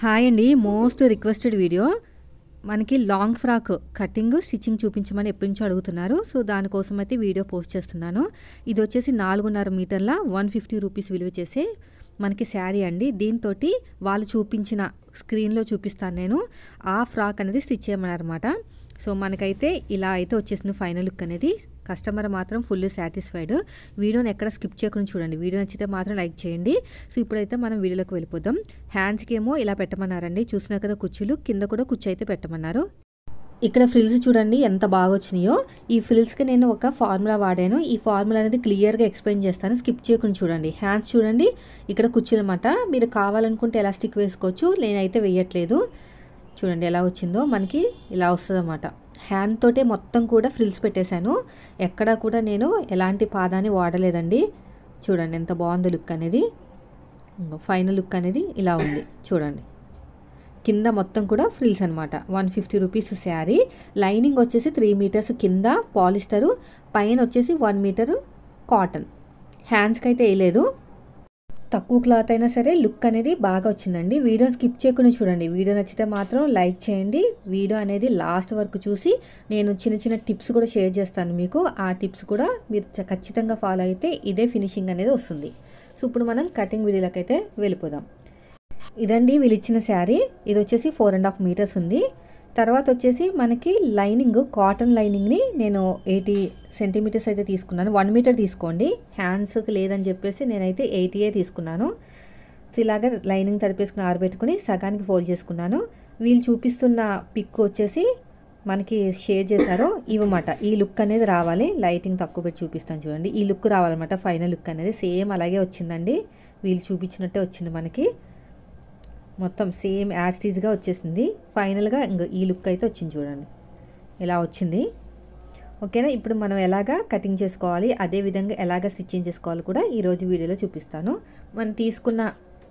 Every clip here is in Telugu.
హాయ్ అండి మోస్ట్ రిక్వెస్టెడ్ వీడియో మనకి లాంగ్ ఫ్రాక్ కటింగ్ స్టిచ్చింగ్ చూపించమని ఎప్పటి నుంచో అడుగుతున్నారు సో దానికోసం అయితే వీడియో పోస్ట్ చేస్తున్నాను ఇది వచ్చేసి నాలుగున్నర మీటర్ల వన్ ఫిఫ్టీ రూపీస్ విలువ చేసే మనకి శారీ అండి దీంతో వాళ్ళు చూపించిన స్క్రీన్లో చూపిస్తాను నేను ఆ ఫ్రాక్ అనేది స్టిచ్ చేయమన్నారన్నమాట సో మనకైతే ఇలా అయితే వచ్చేసింది ఫైనల్ లుక్ అనేది కస్టమర్ మాత్రం ఫుల్ సాటిస్ఫైడ్ వీడియోని ఎక్కడ స్కిప్ చేయకుండా చూడండి వీడియో నచ్చితే మాత్రం లైక్ చేయండి సో ఇప్పుడైతే మనం వీడియోలోకి వెళ్ళిపోదాం హ్యాండ్స్కి ఏమో ఇలా పెట్టమన్నారండి చూసినా కదా కుర్చీలు కింద కూడా కుర్చీ అయితే పెట్టమన్నారు ఇక్కడ ఫ్రిల్స్ చూడండి ఎంత బాగా వచ్చినాయో ఈ ఫ్రిల్స్కి నేను ఒక ఫార్ములా వాడాను ఈ ఫార్ములా అనేది క్లియర్గా ఎక్స్ప్లెయిన్ చేస్తాను స్కిప్ చేయకుండా చూడండి హ్యాండ్స్ చూడండి ఇక్కడ కుర్చీలు అనమాట మీరు కావాలనుకుంటే ఎలాస్టిక్ వేసుకోవచ్చు నేనైతే వేయట్లేదు చూడండి ఎలా వచ్చిందో మనకి ఇలా వస్తుంది అన్నమాట హ్యాండ్ తోటే మొత్తం కూడా ఫ్రిల్స్ పెట్టేశాను ఎక్కడా కూడా నేను ఎలాంటి పాదాన్ని వాడలేదండి చూడండి ఎంత బాగుంది లుక్ అనేది ఫైనల్ లుక్ అనేది ఇలా ఉంది చూడండి కింద మొత్తం కూడా ఫ్రిల్స్ అనమాట one fifty rupees sari lining వచ్చేసి త్రీ మీటర్స్ కింద పాలిస్టరు పైన వచ్చేసి వన్ మీటరు కాటన్ హ్యాండ్స్కి అయితే వేయలేదు తక్కువ క్లాత్ అయినా సరే లుక్ అనేది బాగా వచ్చిందండి వీడియో స్కిప్ చేయకుండా చూడండి వీడియో నచ్చితే మాత్రం లైక్ చేయండి వీడియో అనేది లాస్ట్ వరకు చూసి నేను చిన్న చిన్న టిప్స్ కూడా షేర్ చేస్తాను మీకు ఆ టిప్స్ కూడా మీరు చ- ఖచ్చితంగా ఫాలో అయితే ఇదే ఫినిషింగ్ అనేది వస్తుంది సో ఇప్పుడు మనం కటింగ్ వీడియోలోకి అయితే వెళ్ళిపోదాం ఇదండి వీళ్ళు ఇచ్చిన శారీ ఇది వచ్చేసి ఫోర్ అండ్ హాఫ్ మీటర్స్ ఉంది తర్వాత వచ్చేసి మనకి లైనింగ్ కాటన్ లైనింగ్ని నేను ఎయిటీ సెంటీమీటర్స్ అయితే తీసుకున్నాను వన్ మీటర్ తీసుకోండి హ్యాండ్స్కి లేదని చెప్పేసి నేనైతే ఎయిటీయే తీసుకున్నాను సో ఇలాగ లైనింగ్ తడిపేసుకుని ఆరబెట్టుకుని సగానికి ఫోల్డ్ చేసుకున్నాను వీళ్ళు చూపిస్తున్న పిక్ వచ్చేసి మనకి షేర్ చేశారో ఇవన్నమాట ఈ లుక్ అనేది రావాలి లైటింగ్ తక్కువ పెట్టి చూపిస్తాను చూడండి ఈ లుక్ రావాలన్నమాట ఫైనల్ లుక్ అనేది సేమ్ అలాగే వచ్చిందండి వీళ్ళు చూపించినట్టే వచ్చింది మనకి మొత్తం సేమ్ యాస్టీజ్గా వచ్చేసింది ఫైనల్గా ఇంక ఈ లుక్ అయితే వచ్చింది చూడండి ఇలా వచ్చింది ఓకేనా ఇప్పుడు మనం ఎలాగా కటింగ్ చేసుకోవాలి అదే విధంగా ఎలాగ స్టిచ్చింగ్ చేసుకోవాలి కూడా ఈరోజు వీడియోలో చూపిస్తాను మనం తీసుకున్న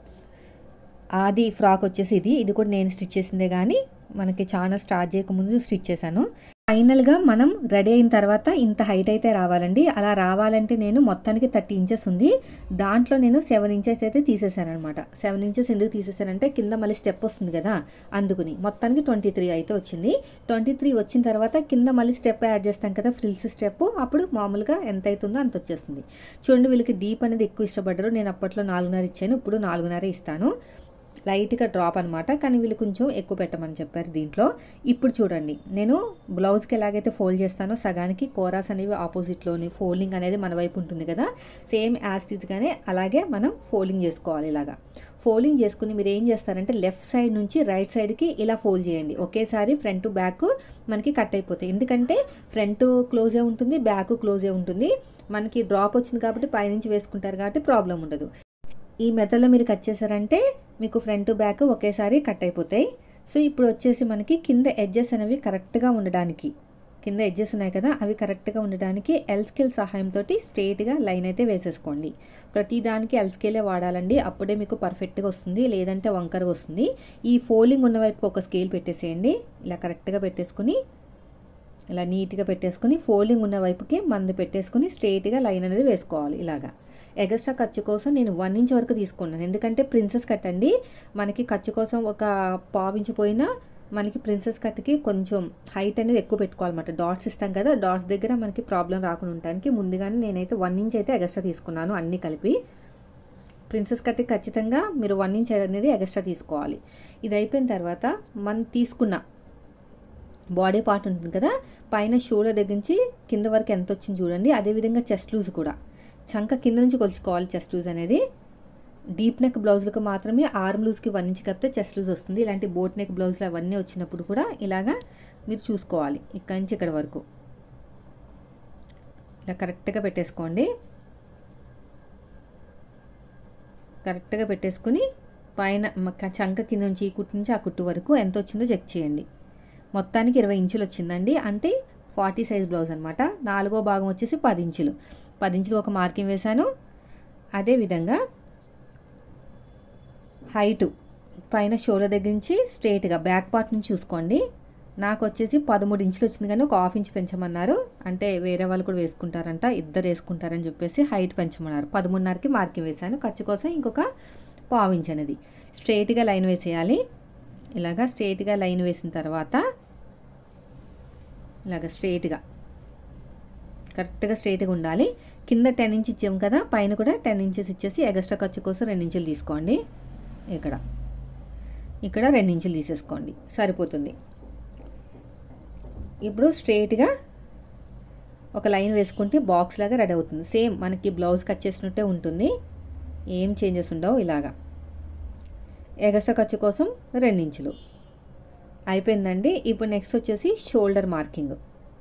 ఆది ఫ్రాక్ వచ్చేసి ఇది ఇది కూడా నేను స్టిచ్ చేసిందే కానీ మనకి చాలా స్టార్ట్ చేయకముందు స్టిచ్ చేశాను ఫైనల్గా మనం రెడీ అయిన తర్వాత ఇంత హైట్ అయితే రావాలండి అలా రావాలంటే నేను మొత్తానికి థర్టీ ఇంచెస్ ఉంది దాంట్లో నేను సెవెన్ ఇంచెస్ అయితే తీసేసాను అనమాట సెవెన్ ఇంచెస్ ఎందుకు తీసేసానంటే కింద మళ్ళీ స్టెప్ వస్తుంది కదా అందుకుని మొత్తానికి ట్వంటీ త్రీ అయితే వచ్చింది ట్వంటీ త్రీ వచ్చిన తర్వాత కింద మళ్ళీ స్టెప్ యాడ్ చేస్తాం కదా ఫ్రిల్స్ స్టెప్ అప్పుడు మామూలుగా ఎంత అవుతుందో అంత వచ్చేస్తుంది చూడండి వీళ్ళకి డీప్ అనేది ఎక్కువ ఇష్టపడ్డారు నేను అప్పట్లో నాలుగున్నర ఇచ్చాను ఇప్పుడు నాలుగున్నర ఇస్తాను లైట్గా డ్రాప్ అనమాట కానీ వీళ్ళు కొంచెం ఎక్కువ పెట్టమని చెప్పారు దీంట్లో ఇప్పుడు చూడండి నేను బ్లౌజ్కి ఎలాగైతే ఫోల్డ్ చేస్తానో సగానికి కోరాస్ అనేవి ఆపోజిట్లోని ఫోల్డింగ్ అనేది మన వైపు ఉంటుంది కదా సేమ్ యాస్టీస్గానే అలాగే మనం ఫోల్డింగ్ చేసుకోవాలి ఇలాగా ఫోల్డింగ్ చేసుకుని మీరు ఏం చేస్తారంటే లెఫ్ట్ సైడ్ నుంచి రైట్ సైడ్కి ఇలా ఫోల్డ్ చేయండి ఒకేసారి ఫ్రంట్ బ్యాక్ మనకి కట్ అయిపోతాయి ఎందుకంటే ఫ్రంట్ క్లోజే ఉంటుంది బ్యాక్ క్లోజే ఉంటుంది మనకి డ్రాప్ వచ్చింది కాబట్టి పైనుంచి వేసుకుంటారు కాబట్టి ప్రాబ్లం ఉండదు ఈ మెథడ్లో మీరు కట్ చేశారంటే మీకు ఫ్రంట్ బ్యాక్ ఒకేసారి కట్ అయిపోతాయి సో ఇప్పుడు వచ్చేసి మనకి కింద ఎడ్జెస్ అనేవి కరెక్ట్గా ఉండడానికి కింద ఎడ్జెస్ ఉన్నాయి కదా అవి కరెక్ట్గా ఉండడానికి ఎల్ స్కేల్ సహాయంతో స్ట్రేట్గా లైన్ అయితే వేసేసుకోండి ప్రతి దానికి ఎల్ స్కేలే వాడాలండి అప్పుడే మీకు పర్ఫెక్ట్గా వస్తుంది లేదంటే వంకరగా వస్తుంది ఈ ఫోల్డింగ్ ఉన్న వైపు ఒక స్కేల్ పెట్టేసేయండి ఇలా కరెక్ట్గా పెట్టేసుకుని ఇలా నీట్గా పెట్టేసుకుని ఫోల్డింగ్ ఉన్న వైపుకి మందు పెట్టేసుకుని స్ట్రేట్గా లైన్ అనేది వేసుకోవాలి ఇలాగా ఎగస్ట్రా ఖర్చు కోసం నేను వన్ ఇంచ్ వరకు తీసుకున్నాను ఎందుకంటే ప్రిన్సెస్ కట్ అండి మనకి ఖర్చు కోసం ఒక పావించి పోయినా మనకి ప్రిన్సెస్ కట్కి కొంచెం హైట్ అనేది ఎక్కువ పెట్టుకోవాలన్నమాట డాట్స్ ఇస్తాం కదా డాట్స్ దగ్గర మనకి ప్రాబ్లం రాకుండా ఉండడానికి ముందుగానే నేనైతే వన్ ఇంచ్ అయితే ఎగస్ట్రా తీసుకున్నాను అన్నీ కలిపి ప్రిన్సెస్ కట్కి ఖచ్చితంగా మీరు వన్ ఇంచ్ అనేది ఎగస్ట్రా తీసుకోవాలి ఇది అయిపోయిన తర్వాత మనం తీసుకున్న బాడీ పార్ట్ ఉంటుంది కదా పైన షోల్డర్ దగ్గర నుంచి కింద వరకు ఎంత వచ్చింది చూడండి అదేవిధంగా చెస్ట్ లూజ్ కూడా చంక కింద నుంచి కొలుచుకోవాలి చెస్ట్ లూజ్ అనేది డీప్ నెక్ బ్లౌజులకు మాత్రమే ఆర్మ్ లూజ్కి వన్ ఇంచ్ కప్పితే చెస్ట్ లూజ్ వస్తుంది ఇలాంటి బోట్ నెక్ బ్లౌజులు అవన్నీ వచ్చినప్పుడు కూడా ఇలాగా మీరు చూసుకోవాలి ఇక్కడి నుంచి ఇక్కడ వరకు ఇలా కరెక్ట్గా పెట్టేసుకోండి కరెక్ట్గా పెట్టేసుకుని పైన మ- చంక కింద నుంచి ఈ కుట్టు నుంచి ఆ కుట్టు వరకు ఎంత వచ్చిందో చెక్ చేయండి మొత్తానికి ఇరవై ఇంచులు వచ్చిందండి అంటే ఫార్టీ సైజ్ బ్లౌజ్ అనమాట నాలుగో భాగం వచ్చేసి పది ఇంచులు పది ఇంచులు ఒక మార్కింగ్ వేశాను అదేవిధంగా హైటు పైన షోల్డర్ దగ్గర నుంచి స్ట్రైట్గా బ్యాక్ పార్ట్ నుంచి చూసుకోండి నాకు వచ్చేసి పదమూడు ఇంచులు వచ్చింది కానీ ఒక హాఫ్ ఇంచ్ పెంచమన్నారు అంటే వేరే వాళ్ళు కూడా వేసుకుంటారంట ఇద్దరు వేసుకుంటారని చెప్పేసి హైట్ పెంచమన్నారు పదమూడున్నరకి మార్కింగ్ వేశాను ఖర్చు కోసం ఇంకొక పావు ఇంచ్ అనేది స్ట్రైట్గా లైన్ వేసేయాలి ఇలాగా స్ట్రైట్గా లైన్ వేసిన తర్వాత ఇలాగ స్ట్రైట్గా కరెక్ట్గా స్ట్రైట్గా ఉండాలి కింద టెన్ ఇంచ్ ఇచ్చాము కదా పైన కూడా టెన్ ఇంచెస్ ఇచ్చేసి ఎగస్ట్రా ఖర్చు కోసం రెండు ఇంచులు తీసుకోండి ఇక్కడ ఇక్కడ రెండు ఇంచులు తీసేసుకోండి సరిపోతుంది ఇప్పుడు స్ట్రైట్గా ఒక లైన్ వేసుకుంటే బాక్స్ లాగా రెడీ అవుతుంది సేమ్ మనకి బ్లౌజ్ కట్ చేసినట్టే ఉంటుంది ఏం చేంజెస్ ఉండవు ఇలాగా ఎగస్ట్రా ఖర్చు కోసం రెండించులు అయిపోయిందండి ఇప్పుడు నెక్స్ట్ వచ్చేసి షోల్డర్ మార్కింగ్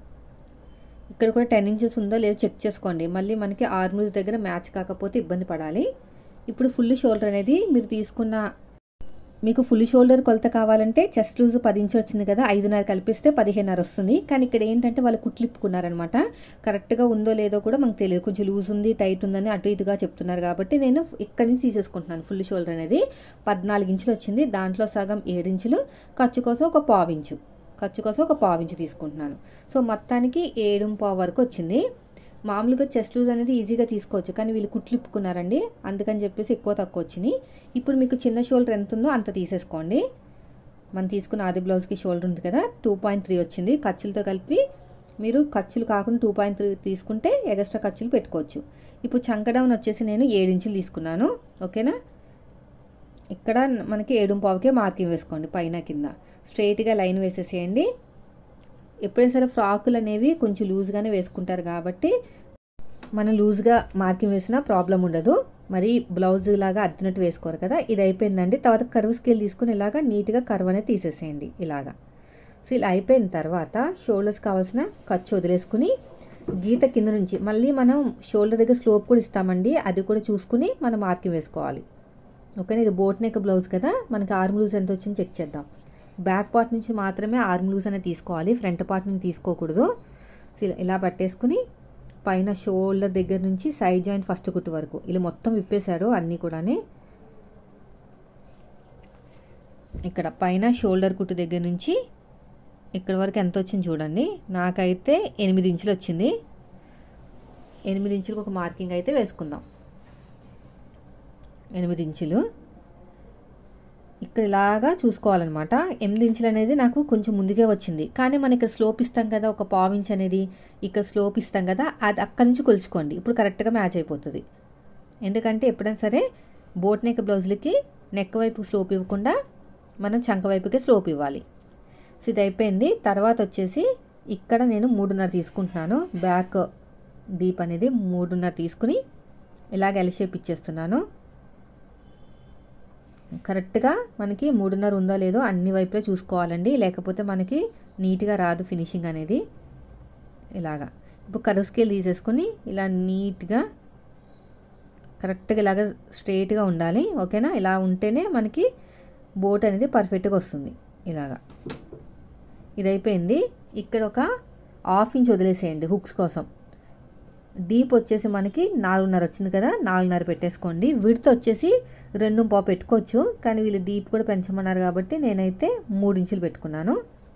ఇక్కడ కూడా టెన్ ఇంచెస్ ఉందో లేదో చెక్ చేసుకోండి మళ్ళీ మనకి ఆర్మూల్స్ దగ్గర మ్యాచ్ కాకపోతే ఇబ్బంది పడాలి ఇప్పుడు ఫుల్ షోల్డర్ అనేది మీరు తీసుకున్న మీకు ఫుల్ షోల్డర్ కొలత కావాలంటే చెస్ట్ లూజ్ పది ఇంచు వచ్చింది కదా ఐదున్నర కలిపిస్తే పదిహేనున్నర వస్తుంది కానీ ఇక్కడ ఏంటంటే వాళ్ళు కుట్లిప్పుకున్నారనమాట కరెక్ట్గా ఉందో లేదో కూడా మనకు తెలియదు కొంచెం లూజ్ ఉంది టైట్ ఉందని అటు ఇటుగా చెప్తున్నారు కాబట్టి నేను ఇక్కడి నుంచి తీసేసుకుంటున్నాను ఫుల్ షోల్డర్ అనేది పద్నాలుగు ఇంచులు వచ్చింది దాంట్లో సగం ఏడించులు ఖర్చు కోసం ఒక పావించు ఖర్చు కోసం ఒక పావించు తీసుకుంటున్నాను సో మొత్తానికి ఏడు పావు వరకు వచ్చింది మామూలుగా చెస్ట్ లూజ్ అనేది ఈజీగా తీసుకోవచ్చు కానీ వీళ్ళు కుట్లిప్పుకున్నారండి అందుకని చెప్పేసి ఎక్కువ తక్కువ వచ్చినాయి ఇప్పుడు మీకు చిన్న షోల్డర్ ఎంత ఉందో అంత తీసేసుకోండి మనం తీసుకున్న ఆది బ్లౌజ్కి షోల్డర్ ఉంది కదా టూ పాయింట్ త్రీ వచ్చింది ఖర్చులతో కలిపి మీరు ఖర్చులు కాకుండా టూ పాయింట్ త్రీ తీసుకుంటే ఎగస్ట్రా ఖర్చులు పెట్టుకోవచ్చు ఇప్పుడు చంక డౌన్ వచ్చేసి నేను ఏడు ఇంచులు తీసుకున్నాను ఓకేనా ఇక్కడ మనకి ఏడు పావుకే మార్కింగ్ వేసుకోండి పైన కింద స్ట్రైట్గా లైన్ వేసేసేయండి ఎప్పుడైనా సరే ఫ్రాకులు అనేవి కొంచెం లూజ్గానే వేసుకుంటారు కాబట్టి మనం లూజ్గా మార్కింగ్ వేసినా ప్రాబ్లం ఉండదు మరి బ్లౌజ్ లాగా అద్దినట్టు వేసుకోరు కదా ఇది అయిపోయిందండి తర్వాత కర్వ్ స్కేల్ తీసుకుని ఇలాగా నీట్గా కర్వ్ అనేది తీసేసేయండి ఇలాగా సో ఇలా అయిపోయిన తర్వాత షోల్డర్స్ కావాల్సిన ఖర్చు వదిలేసుకుని గీత కింద నుంచి మళ్ళీ మనం షోల్డర్ దగ్గర స్లోప్ కూడా ఇస్తామండి అది కూడా చూసుకుని మనం మార్కింగ్ వేసుకోవాలి ఓకేనా ఇది బోట్ నెక్ బ్లౌజ్ కదా మనకి ఆర్మ్ లూజ్ ఎంత వచ్చింది చెక్ చేద్దాం బ్యాక్ పార్ట్ నుంచి మాత్రమే ఆర్మ్ లూజ్ అనేది తీసుకోవాలి ఫ్రంట్ పార్ట్ నుంచి తీసుకోకూడదు సో ఇలా- ఇలా పట్టేసుకుని పైన షోల్డర్ దగ్గర నుంచి సైడ్ జాయింట్ ఫస్ట్ కుట్టు వరకు ఇలా మొత్తం విప్పేశారు అన్నీ కూడాని ఇక్కడ పైన షోల్డర్ కుట్టు దగ్గర నుంచి ఇక్కడ వరకు ఎంత వచ్చింది చూడండి నాకైతే ఎనిమిది ఇంచులు వచ్చింది ఎనిమిది ఇంచులకు ఒక మార్కింగ్ అయితే వేసుకుందాం ఎనిమిది ఇంచులు ఇక్కడ ఇలాగా చూసుకోవాలన్నమాట ఎనిమిది ఇంచులు అనేది నాకు కొంచెం ముందుగా వచ్చింది కానీ మనం ఇక్కడ స్లోప్ ఇస్తాం కదా ఒక పావు ఇంచ్ అనేది ఇక్కడ స్లోప్ ఇస్తాం కదా అది అక్కడి నుంచి కొలుచుకోండి ఇప్పుడు కరెక్ట్గా మ్యాచ్ అయిపోతుంది ఎందుకంటే ఎప్పుడైనా సరే బోట్ నెక్ బ్లౌజులకి నెక్ వైపు స్లోప్ ఇవ్వకుండా మనం చంక వైపుకే స్లోప్ ఇవ్వాలి సో ఇది అయిపోయింది తర్వాత వచ్చేసి ఇక్కడ నేను మూడున్నర తీసుకుంటున్నాను బ్యాక్ డీప్ అనేది మూడున్నర తీసుకుని ఇలాగ ఎల్ షేప్ ఇచ్చేస్తున్నాను కరెక్ట్గా మనకి మూడున్నర ఉందో లేదో అన్ని వైపులా చూసుకోవాలండి లేకపోతే మనకి నీట్గా రాదు ఫినిషింగ్ అనేది ఇలాగా ఇప్పుడు కరువు స్కేల్ తీసేసుకొని ఇలా నీట్గా కరెక్ట్గా ఇలాగ స్ట్రైట్గా ఉండాలి ఓకేనా ఇలా ఉంటేనే మనకి బోట్ అనేది పర్ఫెక్ట్గా వస్తుంది ఇలాగా ఇది అయిపోయింది ఇక్కడ ఒక హాఫ్ ఇంచ్ వదిలేసేయండి హుక్స్ కోసం డీప్ వచ్చేసి మనకి నాలుగున్నర వచ్చింది కదా నాలుగున్నర పెట్టేసుకోండి విడత వచ్చేసి రెండు పావు పెట్టుకోవచ్చు కానీ వీళ్ళు డీప్ కూడా పెంచమన్నారు కాబట్టి నేనైతే మూడు ఇంచులు పెట్టుకున్నాను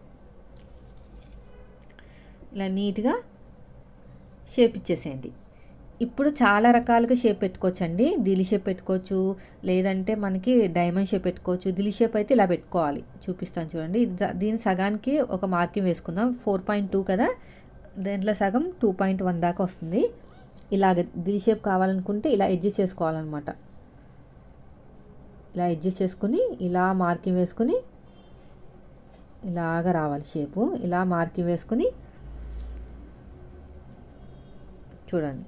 ఇలా నీట్గా షేప్ ఇచ్చేసేయండి ఇప్పుడు చాలా రకాలుగా షేప్ పెట్టుకోవచ్చండి దిలి షేప్ పెట్టుకోవచ్చు లేదంటే మనకి డైమండ్ షేప్ పెట్టుకోవచ్చు దిలి షేప్ అయితే ఇలా పెట్టుకోవాలి చూపిస్తాను చూడండి ఇది దా- దీని సగానికి ఒక మార్కింగ్ వేసుకుందాం ఫోర్ పాయింట్ టూ కదా దాంట్లో సగం టూ పాయింట్ వన్ దాకా వస్తుంది ఇలాగ దిల్ షేప్ కావాలనుకుంటే ఇలా అడ్జస్ట్ చేసుకోవాలన్నమాట ఇలా అడ్జస్ట్ చేసుకుని ఇలా మార్కింగ్ వేసుకుని ఇలాగ రావాలి షేపు ఇలా మార్కింగ్ వేసుకుని చూడండి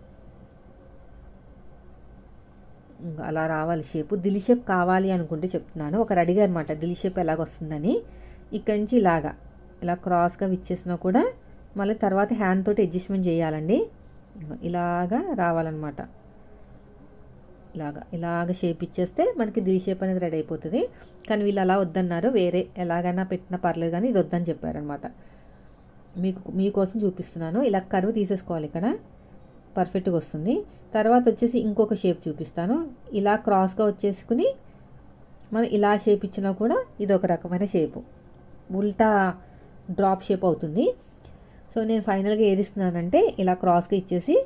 ఇంకా అలా రావాలి షేపు దిల్ షేప్ కావాలి అనుకుంటే చెప్తున్నాను ఒక రెడీగా అనమాట దిల్ షేప్ ఎలాగ వస్తుందని ఇక్కడి నుంచి ఇలాగా ఇలా క్రాస్గా విచ్చేసినా కూడా మళ్ళీ తర్వాత హ్యాండ్ తోటి అడ్జస్ట్మెంట్ చేయాలండి ఇలాగా రావాలన్నమాట ఇలాగా ఇలాగ షేప్ ఇచ్చేస్తే మనకి దిల్ షేప్ అనేది రెడీ అయిపోతుంది కానీ వీళ్ళు అలా వద్దన్నారు వేరే ఎలాగైనా పెట్టినా పర్లేదు కానీ ఇది వద్దని చెప్పారనమాట మీకు మీకోసం చూపిస్తున్నాను ఇలా కరువు తీసేసుకోవాలి ఇక్కడ పర్ఫెక్ట్గా వస్తుంది తర్వాత వచ్చేసి ఇంకొక షేప్ చూపిస్తాను ఇలా క్రాస్గా వచ్చేసుకుని మనం ఇలా షేప్ ఇచ్చినా కూడా ఇది ఒక రకమైన షేపు ఉల్టా డ్రాప్ షేప్ అవుతుంది సో నేను ఫైనల్గా ఏది ఇస్తున్నానంటే ఇలా క్రాస్గా ఇచ్చేసి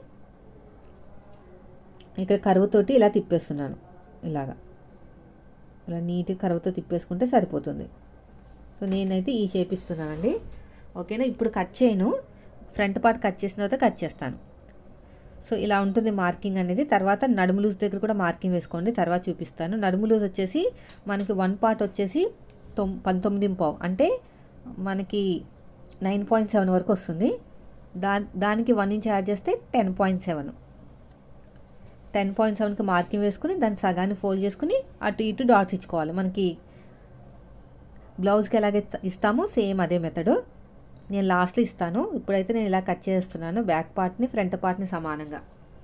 ఇక్కడ కరువుతోటి ఇలా తిప్పేస్తున్నాను ఇలాగా ఇలా నీట్గా కరువుతో తిప్పేసుకుంటే సరిపోతుంది సో నేనైతే ఈ షేప్ ఇస్తున్నానండి ఓకేనా ఇప్పుడు కట్ చేయను ఫ్రంట్ పార్ట్ కట్ చేసిన తర్వాత కట్ చేస్తాను సో ఇలా ఉంటుంది మార్కింగ్ అనేది తర్వాత నడుము లూజ్ దగ్గర కూడా మార్కింగ్ వేసుకోండి తర్వాత చూపిస్తాను నడుము లూజ్ వచ్చేసి మనకి వన్ పార్ట్ వచ్చేసి తొమ్ పంతొమ్మిది పావు అంటే మనకి నైన్ పాయింట్ సెవెన్ వరకు వస్తుంది దా దానికి వన్ ఇంచ్ యాడ్ చేస్తే ten point seven ten point సెవెన్కి మార్కింగ్ వేసుకుని దాన్ని సగాన్ని ఫోల్డ్ చేసుకుని అటు ఇటు డాట్స్ ఇచ్చుకోవాలి మనకి బ్లౌజ్కి ఎలాగ ఇస్తామో సేమ్ అదే మెథడు నేను లాస్ట్లో ఇస్తాను ఇప్పుడైతే నేను ఇలా కట్ చేస్తున్నాను బ్యాక్ పార్ట్ని ఫ్రంట్ పార్ట్ని సమానంగా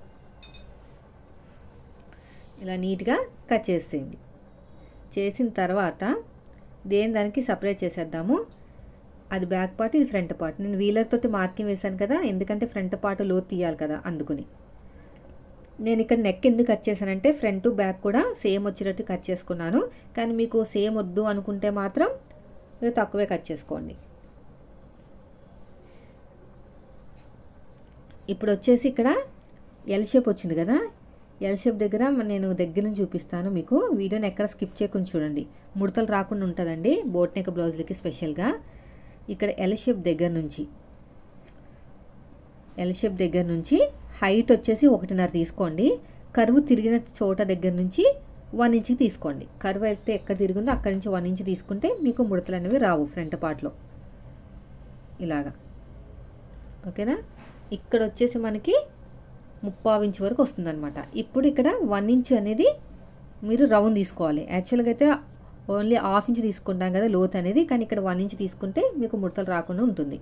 ఇలా నీట్గా కట్ చేసేయండి చేసిన తర్వాత దేని దానికి సపరేట్ చేసేద్దాము అది బ్యాక్ పార్ట్ ఇది ఫ్రంట్ పార్ట్ నేను వీలర్ తోటి మార్కింగ్ వేశాను కదా ఎందుకంటే ఫ్రంట్ పార్ట్ లో తీయాలి కదా అందుకుని నేను ఇక్కడ నెక్ ఎందుకు కట్ చేశానంటే ఫ్రంట్ బ్యాక్ కూడా సేమ్ వచ్చేటట్టు కట్ చేసుకున్నాను కానీ మీకు సేమ్ వద్దు అనుకుంటే మాత్రం మీరు తక్కువే కట్ చేసుకోండి ఇప్పుడు వచ్చేసి ఇక్కడ ఎల్ షేప్ వచ్చింది కదా ఎల్ షేప్ దగ్గర నేను దగ్గర నుంచి చూపిస్తాను మీకు వీడియోని ఎక్కడ స్కిప్ చేయకుండా చూడండి ముడతలు రాకుండా ఉంటుందండి బోట్ నెక్ బ్లౌజులకి స్పెషల్గా ఇక్కడ ఎల్ షేప్ దగ్గర నుంచి ఎల్ షేప్ దగ్గర నుంచి హైట్ వచ్చేసి ఒకటిన్నర తీసుకోండి కరువు తిరిగిన చోట దగ్గర నుంచి వన్ ఇంచ్ తీసుకోండి కరువు అయితే ఎక్కడ తిరిగిందో అక్కడి నుంచి వన్ ఇంచ్ తీసుకుంటే మీకు ముడతలు అనేవి రావు ఫ్రంట్ పార్ట్లో ఇలాగా ఓకేనా ఇక్కడ వచ్చేసి మనకి ముప్పావు ఇంచ్ వరకు వస్తుందన్నమాట ఇప్పుడు ఇక్కడ వన్ ఇంచ్ అనేది మీరు రౌండ్ తీసుకోవాలి యాక్చువల్గా అయితే ఓన్లీ హాఫ్ ఇంచ్ తీసుకుంటాం కదా లోత్ అనేది కానీ ఇక్కడ వన్ ఇంచ్ తీసుకుంటే మీకు ముడతలు రాకుండా ఉంటుంది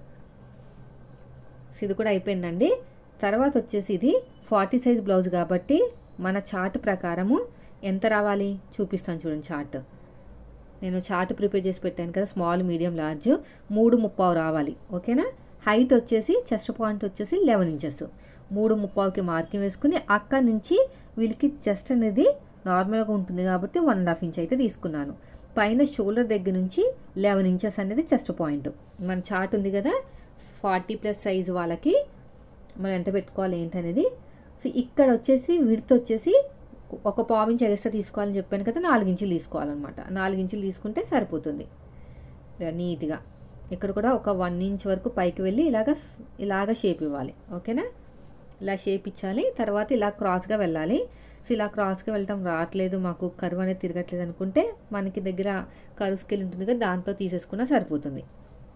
సో ఇది కూడా అయిపోయిందండి తర్వాత వచ్చేసి ఇది ఫార్టీ సైజ్ బ్లౌజ్ కాబట్టి మన చార్ట్ ప్రకారము ఎంత రావాలి చూపిస్తాను చూడండి చార్ట్ నేను చార్ట్ ప్రిపేర్ చేసి పెట్టాను కదా స్మాల్ మీడియం లార్జ్ మూడు ముప్పావు రావాలి ఓకేనా హైట్ వచ్చేసి చెస్ట్ పాయింట్ వచ్చేసి లెవెన్ ఇంచెస్ మూడు ముప్పావుకి మార్కింగ్ వేసుకుని అక్కడి నుంచి వీళ్ళకి చెస్ట్ అనేది నార్మల్గా ఉంటుంది కాబట్టి వన్ అండ్ హాఫ్ ఇంచ్ అయితే తీసుకున్నాను పైన షోల్డర్ దగ్గర నుంచి లెవెన్ ఇంచెస్ అనేది చెస్ట్ పాయింట్ మన చార్ట్ ఉంది కదా ఫార్టీ ప్లస్ సైజ్ వాళ్ళకి మనం ఎంత పెట్టుకోవాలి ఏంటనేది సో ఇక్కడ వచ్చేసి విడత్ వచ్చేసి ఒక పావు ఇంచ్ ఎక్స్ట్రా తీసుకోవాలని చెప్పాను కదా నాలుగు ఇంచులు తీసుకోవాలన్నమాట నాలుగు ఇంచులు తీసుకుంటే సరిపోతుంది నీట్గా ఇక్కడ కూడా ఒక వన్ ఇంచ్ వరకు పైకి వెళ్ళి ఇలాగ ఇలాగ షేప్ ఇవ్వాలి ఓకేనా ఇలా షేప్ ఇచ్చాలి తర్వాత ఇలా క్రాస్గా వెళ్ళాలి సో ఇలా క్రాస్గా వెళ్ళటం రావట్లేదు మాకు కరువు అనేది తిరగట్లేదు అనుకుంటే మనకి దగ్గర కరువు స్కేల్ ఉంటుంది కదా దాంతో తీసేసుకున్నా సరిపోతుంది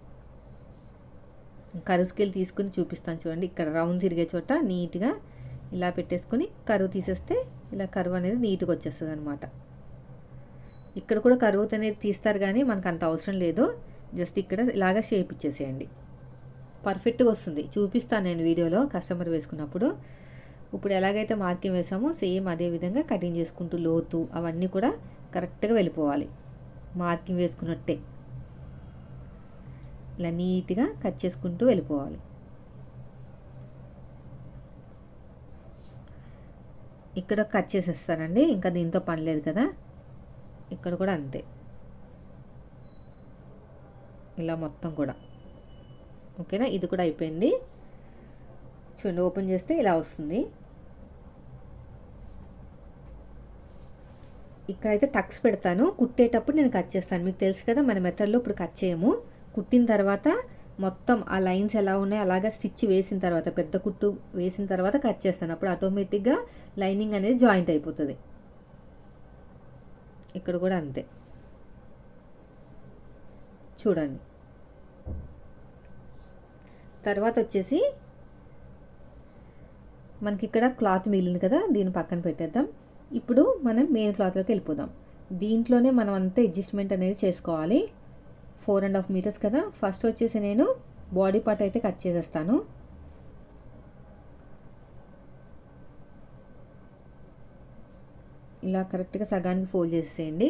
కరువు స్కేల్ తీసుకుని చూపిస్తాను చూడండి ఇక్కడ రౌండ్ తిరిగే చోట నీట్గా ఇలా పెట్టేసుకొని కరువు తీసేస్తే ఇలా కరువు అనేది నీట్గా వచ్చేస్తుంది అనమాట ఇక్కడ కూడా కరువు అనేది తీస్తారు కానీ మనకు అంత అవసరం లేదు జస్ట్ ఇక్కడ ఇలాగ షేప్ ఇచ్చేసేయండి పర్ఫెక్ట్గా వస్తుంది చూపిస్తాను నేను వీడియోలో కస్టమర్ వేసుకున్నప్పుడు ఇప్పుడు ఎలాగైతే మార్కింగ్ వేసామో సేమ్ అదే విధంగా కటింగ్ చేసుకుంటూ లోతు అవన్నీ కూడా కరెక్ట్గా వెళ్ళిపోవాలి మార్కింగ్ వేసుకున్నట్టే ఇలా నీట్గా కట్ చేసుకుంటూ వెళ్ళిపోవాలి ఇక్కడ కట్ చేసేస్తానండి ఇంకా దీంతో పని లేదు కదా ఇక్కడ కూడా అంతే ఇలా మొత్తం కూడా ఓకేనా ఇది కూడా అయిపోయింది చూడండి ఓపెన్ చేస్తే ఇలా వస్తుంది ఇక్కడైతే టక్స్ పెడతాను కుట్టేటప్పుడు నేను కట్ చేస్తాను మీకు తెలుసు కదా మన మెథడ్లో ఇప్పుడు కట్ చేయము కుట్టిన తర్వాత మొత్తం ఆ లైన్స్ ఎలా ఉన్నాయో అలాగా స్టిచ్ వేసిన తర్వాత పెద్ద కుట్టు వేసిన తర్వాత కట్ చేస్తాను అప్పుడు ఆటోమేటిక్గా లైనింగ్ అనేది జాయింట్ అయిపోతుంది ఇక్కడ కూడా అంతే చూడండి తర్వాత వచ్చేసి మనకి ఇక్కడ క్లాత్ మిగిలింది కదా దీన్ని పక్కన పెట్టేద్దాం ఇప్పుడు మనం మెయిన్ క్లాత్లోకి వెళ్ళిపోదాం దీంట్లోనే మనం అంతా అడ్జస్ట్మెంట్ అనేది చేసుకోవాలి ఫోర్ అండ్ హాఫ్ మీటర్స్ కదా ఫస్ట్ వచ్చేసి నేను బాడీ పార్ట్ అయితే కట్ చేసేస్తాను ఇలా కరెక్ట్గా సగానికి ఫోల్డ్ చేసేయండి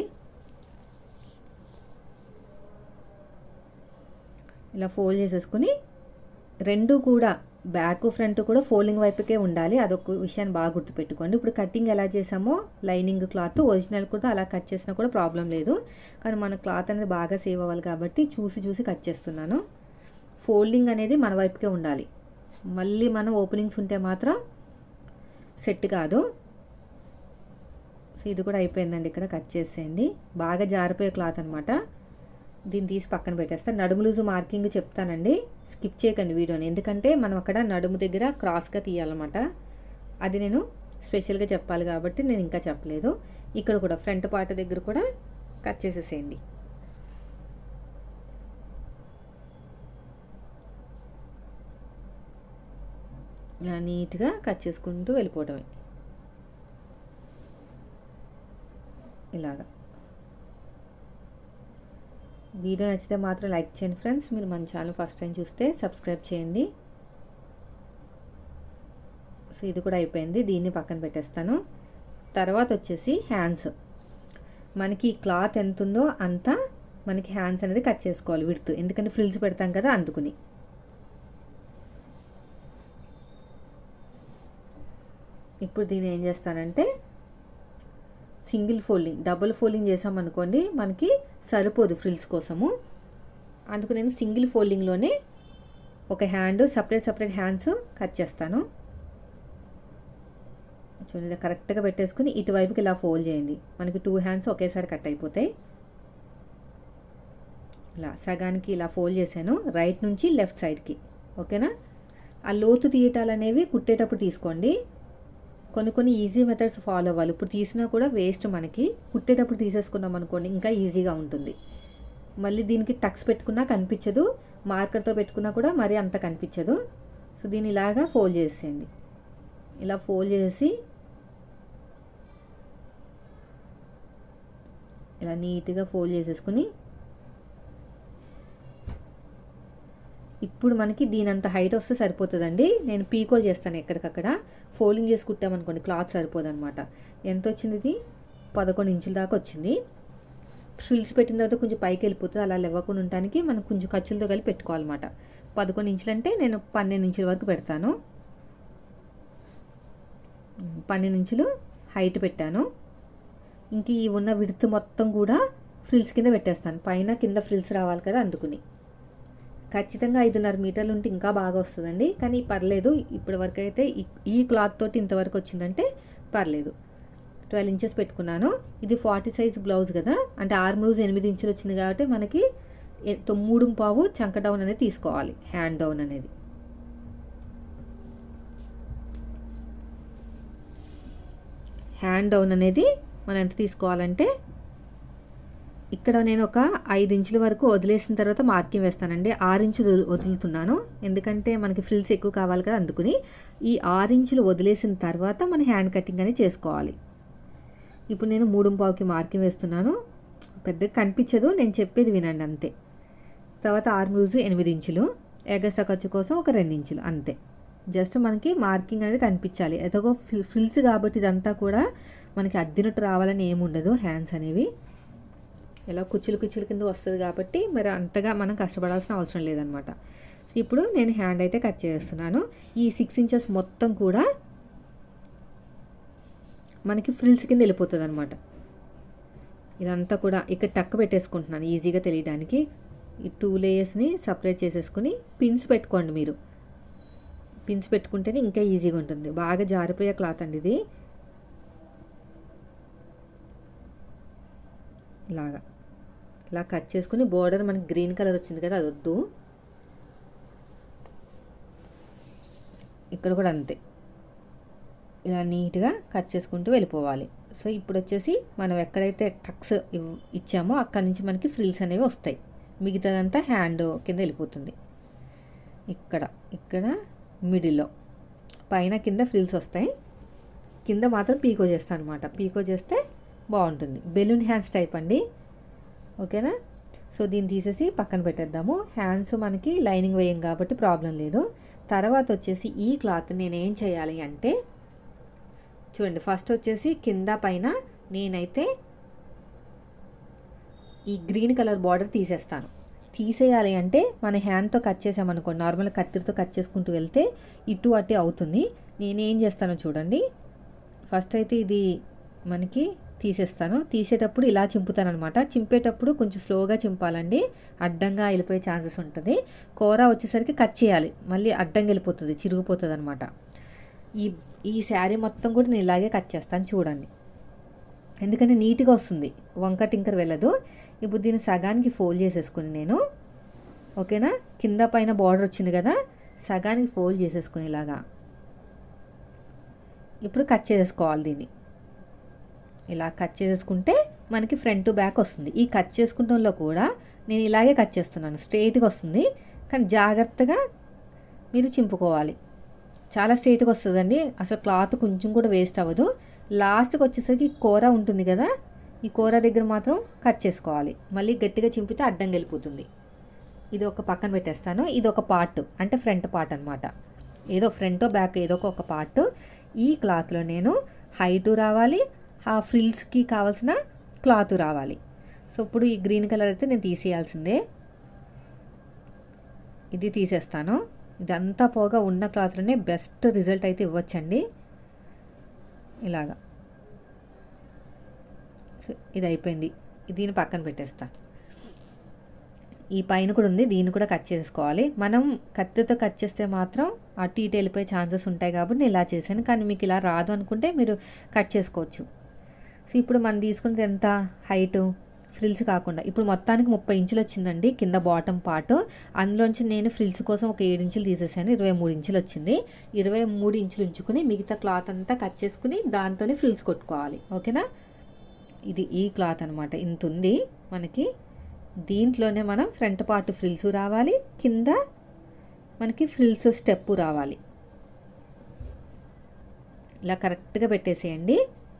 ఇలా ఫోల్డ్ చేసేసుకుని రెండు కూడా బ్యాక్ ఫ్రంట్ కూడా ఫోల్డింగ్ వైపుకే ఉండాలి అదొక విషయాన్ని బాగా గుర్తుపెట్టుకోండి ఇప్పుడు కటింగ్ ఎలా చేసామో లైనింగ్ క్లాత్ ఒరిజినల్ కూడా అలా కట్ చేసినా కూడా ప్రాబ్లం లేదు కానీ మన క్లాత్ అనేది బాగా సేవ్ అవ్వాలి కాబట్టి చూసి చూసి కట్ చేస్తున్నాను ఫోల్డింగ్ అనేది మన వైపుకే ఉండాలి మళ్ళీ మనం ఓపెనింగ్స్ ఉంటే మాత్రం సెట్ కాదు సో ఇది కూడా అయిపోయిందండి ఇక్కడ కట్ చేసేయండి బాగా జారిపోయే క్లాత్ అనమాట దీన్ని తీసి పక్కన పెట్టేస్తాను నడుము లూజు మార్కింగ్ చెప్తానండి స్కిప్ చేయకండి వీడియోని ఎందుకంటే మనం అక్కడ నడుము దగ్గర క్రాస్గా తీయాలన్నమాట అది నేను స్పెషల్గా చెప్పాలి కాబట్టి నేను ఇంకా చెప్పలేదు ఇక్కడ కూడా ఫ్రంట్ పార్ట్ దగ్గర కూడా కట్ చేసేసేయండి ఇలా నీట్గా కట్ చేసుకుంటూ వెళ్ళిపోవటమే ఇలాగా వీడియో నచ్చితే మాత్రం లైక్ చేయండి ఫ్రెండ్స్ మీరు మన ఛానల్ ఫస్ట్ టైం చూస్తే సబ్స్క్రైబ్ చేయండి సో ఇది కూడా అయిపోయింది దీన్ని పక్కన పెట్టేస్తాను తర్వాత వచ్చేసి హ్యాండ్స్ మనకి క్లాత్ ఎంత ఉందో అంత మనకి హ్యాండ్స్ అనేది కట్ చేసుకోవాలి విడుతూ ఎందుకంటే ఫ్రిల్స్ పెడతాం కదా అందుకుని ఇప్పుడు దీన్ని ఏం చేస్తానంటే సింగిల్ ఫోల్డింగ్ డబుల్ ఫోల్డింగ్ చేసామనుకోండి మనకి సరిపోదు ఫ్రిల్స్ కోసము అందుకు నేను సింగిల్ ఫోల్డింగ్లోనే ఒక hand separate separate hands cut చేస్తాను చూడండి కరెక్ట్గా పెట్టేసుకుని ఇటువైపుకి ఇలా ఫోల్డ్ చేయండి మనకి టూ హ్యాండ్స్ ఒకేసారి కట్ అయిపోతాయి ఇలా సగానికి ఇలా ఫోల్డ్ చేశాను రైట్ నుంచి లెఫ్ట్ సైడ్కి ఓకేనా ఆ లోతు తీయటాలు అనేవి కుట్టేటప్పుడు తీసుకోండి కొన్ని కొన్ని ఈజీ మెథడ్స్ ఫాలో అవ్వాలి ఇప్పుడు తీసినా కూడా వేస్ట్ మనకి కుట్టేటప్పుడు తీసేసుకున్నాం అనుకోండి ఇంకా ఈజీగా ఉంటుంది మళ్ళీ దీనికి టక్స్ పెట్టుకున్నా కనిపించదు మార్కర్తో పెట్టుకున్నా కూడా మరీ అంత కనిపించదు సో దీన్ని ఇలాగా ఫోల్డ్ చేసేయండి ఇలా ఫోల్డ్ చేసి ఇలా నీట్గా ఫోల్డ్ చేసేసుకుని ఇప్పుడు మనకి దీని అంత హైట్ వస్తే సరిపోతుందండి నేను పీకోల్ చేస్తాను ఎక్కడికక్కడ ఫోల్డింగ్ చేసి కుట్టామనుకోండి క్లాత్ సరిపోదన్నమాట ఎంత వచ్చింది ఇది పదకొండు ఇంచుల దాకా వచ్చింది ఫ్రిల్స్ పెట్టిన తర్వాత కొంచెం పైకి వెళ్ళిపోతుంది అలా లేవకుండా ఉండటానికి మనం కొంచెం ఖర్చులతో కలిపి పెట్టుకోవాలన్నమాట పదకొండు ఇంచులు అంటే నేను పన్నెండు ఇంచుల వరకు పెడతాను పన్నెండు ఇంచులు హైట్ పెట్టాను ఇంక ఈ ఉన్న విడుతు మొత్తం కూడా ఫ్రిల్స్ కింద పెట్టేస్తాను పైన కింద ఫ్రిల్స్ రావాలి కదా అందుకుని ఖచ్చితంగా ఐదున్నర మీటర్లు ఉంటే ఇంకా బాగా వస్తుందండి కానీ పర్లేదు ఇప్పటి వరకు అయితే ఈ క్లాత్ తోటి ఇంతవరకు వచ్చిందంటే పర్లేదు ట్వెల్వ్ ఇంచెస్ పెట్టుకున్నాను ఇది ఫార్టీ సైజ్ బ్లౌజ్ కదా అంటే ఆర్మ్ లూజ్ ఎనిమిది ఇంచులు వచ్చింది కాబట్టి మనకి మూడు పావు చంక డౌన్ అనేది తీసుకోవాలి హ్యాండ్ డౌన్ అనేది హ్యాండ్ డౌన్ అనేది మనం ఎంత తీసుకోవాలంటే ఇక్కడ నేను ఒక ఐదు ఇంచుల వరకు వదిలేసిన తర్వాత మార్కింగ్ వేస్తానండి ఆరు ఇంచులు వదులుతున్నాను ఎందుకంటే మనకి ఫ్రిల్స్ ఎక్కువ కావాలి కదా అందుకుని ఈ ఆరు ఇంచులు వదిలేసిన తర్వాత మన హ్యాండ్ కటింగ్ అనేది చేసుకోవాలి ఇప్పుడు నేను మూడు పావుకి మార్కింగ్ వేస్తున్నాను పెద్దగా కనిపించదు నేను చెప్పేది వినండి అంతే తర్వాత ఆర్మ్ లూజ్ ఎనిమిది ఇంచులు ఎగస్ట్రా ఖర్చు కోసం ఒక రెండు ఇంచులు అంతే జస్ట్ మనకి మార్కింగ్ అనేది కనిపించాలి ఎదగో ఫ్రిల్స్ కాబట్టి ఇదంతా కూడా మనకి అద్దినట్టు రావాలని ఏమి ఉండదు హ్యాండ్స్ అనేవి ఇలా కుచ్చులు కుచ్చులు కింద వస్తుంది కాబట్టి మరి అంతగా మనం కష్టపడాల్సిన అవసరం లేదనమాట సో ఇప్పుడు నేను హ్యాండ్ అయితే కట్ చేస్తున్నాను ఈ సిక్స్ ఇంచెస్ మొత్తం కూడా మనకి ఫ్రిల్స్ కింద వెళ్ళిపోతుంది అనమాట ఇదంతా కూడా ఇక్కడ టక్ పెట్టేసుకుంటున్నాను ఈజీగా తెలియడానికి ఈ టూ లేయర్స్ని సపరేట్ చేసేసుకుని పిన్స్ పెట్టుకోండి మీరు పిన్స్ పెట్టుకుంటేనే ఇంకా ఈజీగా ఉంటుంది బాగా జారిపోయే క్లాత్ అండి ఇది ఇలాగా ఇలా కట్ చేసుకుని బోర్డర్ మనకి గ్రీన్ కలర్ వచ్చింది కదా అది వద్దు ఇక్కడ కూడా అంతే ఇలా నీట్గా కట్ చేసుకుంటూ వెళ్ళిపోవాలి సో ఇప్పుడు వచ్చేసి మనం ఎక్కడైతే టక్స్ ఇచ్చామో అక్కడి నుంచి మనకి ఫ్రిల్స్ అనేవి వస్తాయి మిగతాదంతా హ్యాండ్ కింద వెళ్ళిపోతుంది ఇక్కడ ఇక్కడ మిడిల్లో పైన కింద ఫ్రిల్స్ వస్తాయి కింద మాత్రం పీకో చేస్తాను అనమాట పీకో చేస్తే బాగుంటుంది బెలూన్ హ్యాండ్స్ టైప్ అండి ఓకేనా సో దీన్ని తీసేసి పక్కన పెట్టేద్దాము హ్యాండ్స్ మనకి లైనింగ్ వేయం కాబట్టి ప్రాబ్లం లేదు తర్వాత వచ్చేసి ఈ క్లాత్ నేను ఏం చేయాలి అంటే చూడండి ఫస్ట్ వచ్చేసి కింద పైన నేనైతే ఈ గ్రీన్ కలర్ బార్డర్ తీసేస్తాను తీసేయాలి అంటే మన హ్యాండ్తో కట్ చేసామనుకోండి నార్మల్ కత్తిరితో కట్ చేసుకుంటూ వెళ్తే ఇటు అటు అవుతుంది నేనేం చేస్తానో చూడండి ఫస్ట్ అయితే ఇది మనకి తీసేస్తాను తీసేటప్పుడు ఇలా చింపుతాను అనమాట చింపేటప్పుడు కొంచెం స్లోగా చింపాలండి అడ్డంగా వెళ్ళిపోయే ఛాన్సెస్ ఉంటుంది కూర వచ్చేసరికి కట్ చేయాలి మళ్ళీ అడ్డంగా వెళ్ళిపోతుంది చిరిగిపోతుంది అనమాట ఈ ఈ శారీ మొత్తం కూడా నేను ఇలాగే కట్ చేస్తాను చూడండి ఎందుకంటే నీట్గా వస్తుంది వంక టింకర్ వెళ్ళదు ఇప్పుడు దీన్ని సగానికి ఫోల్డ్ చేసేసుకుని నేను ఓకేనా కింద పైన బార్డర్ వచ్చింది కదా సగానికి ఫోల్డ్ చేసేసుకుని ఇలాగా ఇప్పుడు కట్ చేసేసుకోవాలి దీన్ని ఇలా కట్ చేసుకుంటే మనకి ఫ్రంట్ టు బ్యాక్ వస్తుంది ఈ కట్ చేసుకుంటంలో కూడా నేను ఇలాగే కట్ చేస్తున్నాను స్ట్రైట్గా వస్తుంది కానీ జాగ్రత్తగా మీరు చింపుకోవాలి చాలా స్ట్రైట్గా వస్తుందండి అసలు క్లాత్ కొంచెం కూడా వేస్ట్ అవ్వదు లాస్ట్కి వచ్చేసరికి కూర ఉంటుంది కదా ఈ కూర దగ్గర మాత్రం కట్ చేసుకోవాలి మళ్ళీ గట్టిగా చింపితే అడ్డం వెళ్ళిపోతుంది ఇది ఒక పక్కన పెట్టేస్తాను ఇది ఒక పార్ట్ అంటే ఫ్రంట్ పార్ట్ అనమాట ఏదో ఫ్రంట్ బ్యాక్ ఏదో ఒక పార్ట్ ఈ క్లాత్లో నేను హైటు రావాలి ఆ ఫ్రిల్స్కి కావాల్సిన క్లాత్ రావాలి సో ఇప్పుడు ఈ గ్రీన్ కలర్ అయితే నేను తీసేయాల్సిందే ఇది తీసేస్తాను ఇదంతా పోగా ఉన్న క్లాత్లోనే బెస్ట్ రిజల్ట్ అయితే ఇవ్వచ్చండి ఇలాగా సో ఇది అయిపోయింది దీన్ని పక్కన పెట్టేస్తా ఈ పైన కూడా ఉంది దీన్ని కూడా కట్ చేసుకోవాలి మనం కత్తితో కట్ చేస్తే మాత్రం అటు ఇటు వెళ్ళిపోయే ఛాన్సెస్ ఉంటాయి కాబట్టి నేను ఇలా చేశాను కానీ మీకు ఇలా రాదు అనుకుంటే మీరు కట్ చేసుకోవచ్చు సో ఇప్పుడు మనం తీసుకున్నది ఎంత హైటు ఫ్రిల్స్ కాకుండా ఇప్పుడు మొత్తానికి ముప్పై ఇంచులు వచ్చిందండి కింద బాటమ్ పార్ట్ అందులోంచి నేను ఫ్రిల్స్ కోసం ఒక ఏడు ఇంచులు తీసేసాను ఇరవై మూడు ఇంచులు వచ్చింది ఇరవై మూడు ఇంచులు ఉంచుకుని మిగతా క్లాత్ అంతా కట్ చేసుకుని దాంతోనే ఫ్రిల్స్ కొట్టుకోవాలి ఓకేనా ఇది ఈ క్లాత్ అనమాట ఇంత ఉంది మనకి దీంట్లోనే మనం ఫ్రంట్ పార్ట్ ఫ్రిల్స్ రావాలి కింద మనకి ఫ్రిల్స్ స్టెప్ రావాలి ఇలా కరెక్ట్గా పెట్టేసేయండి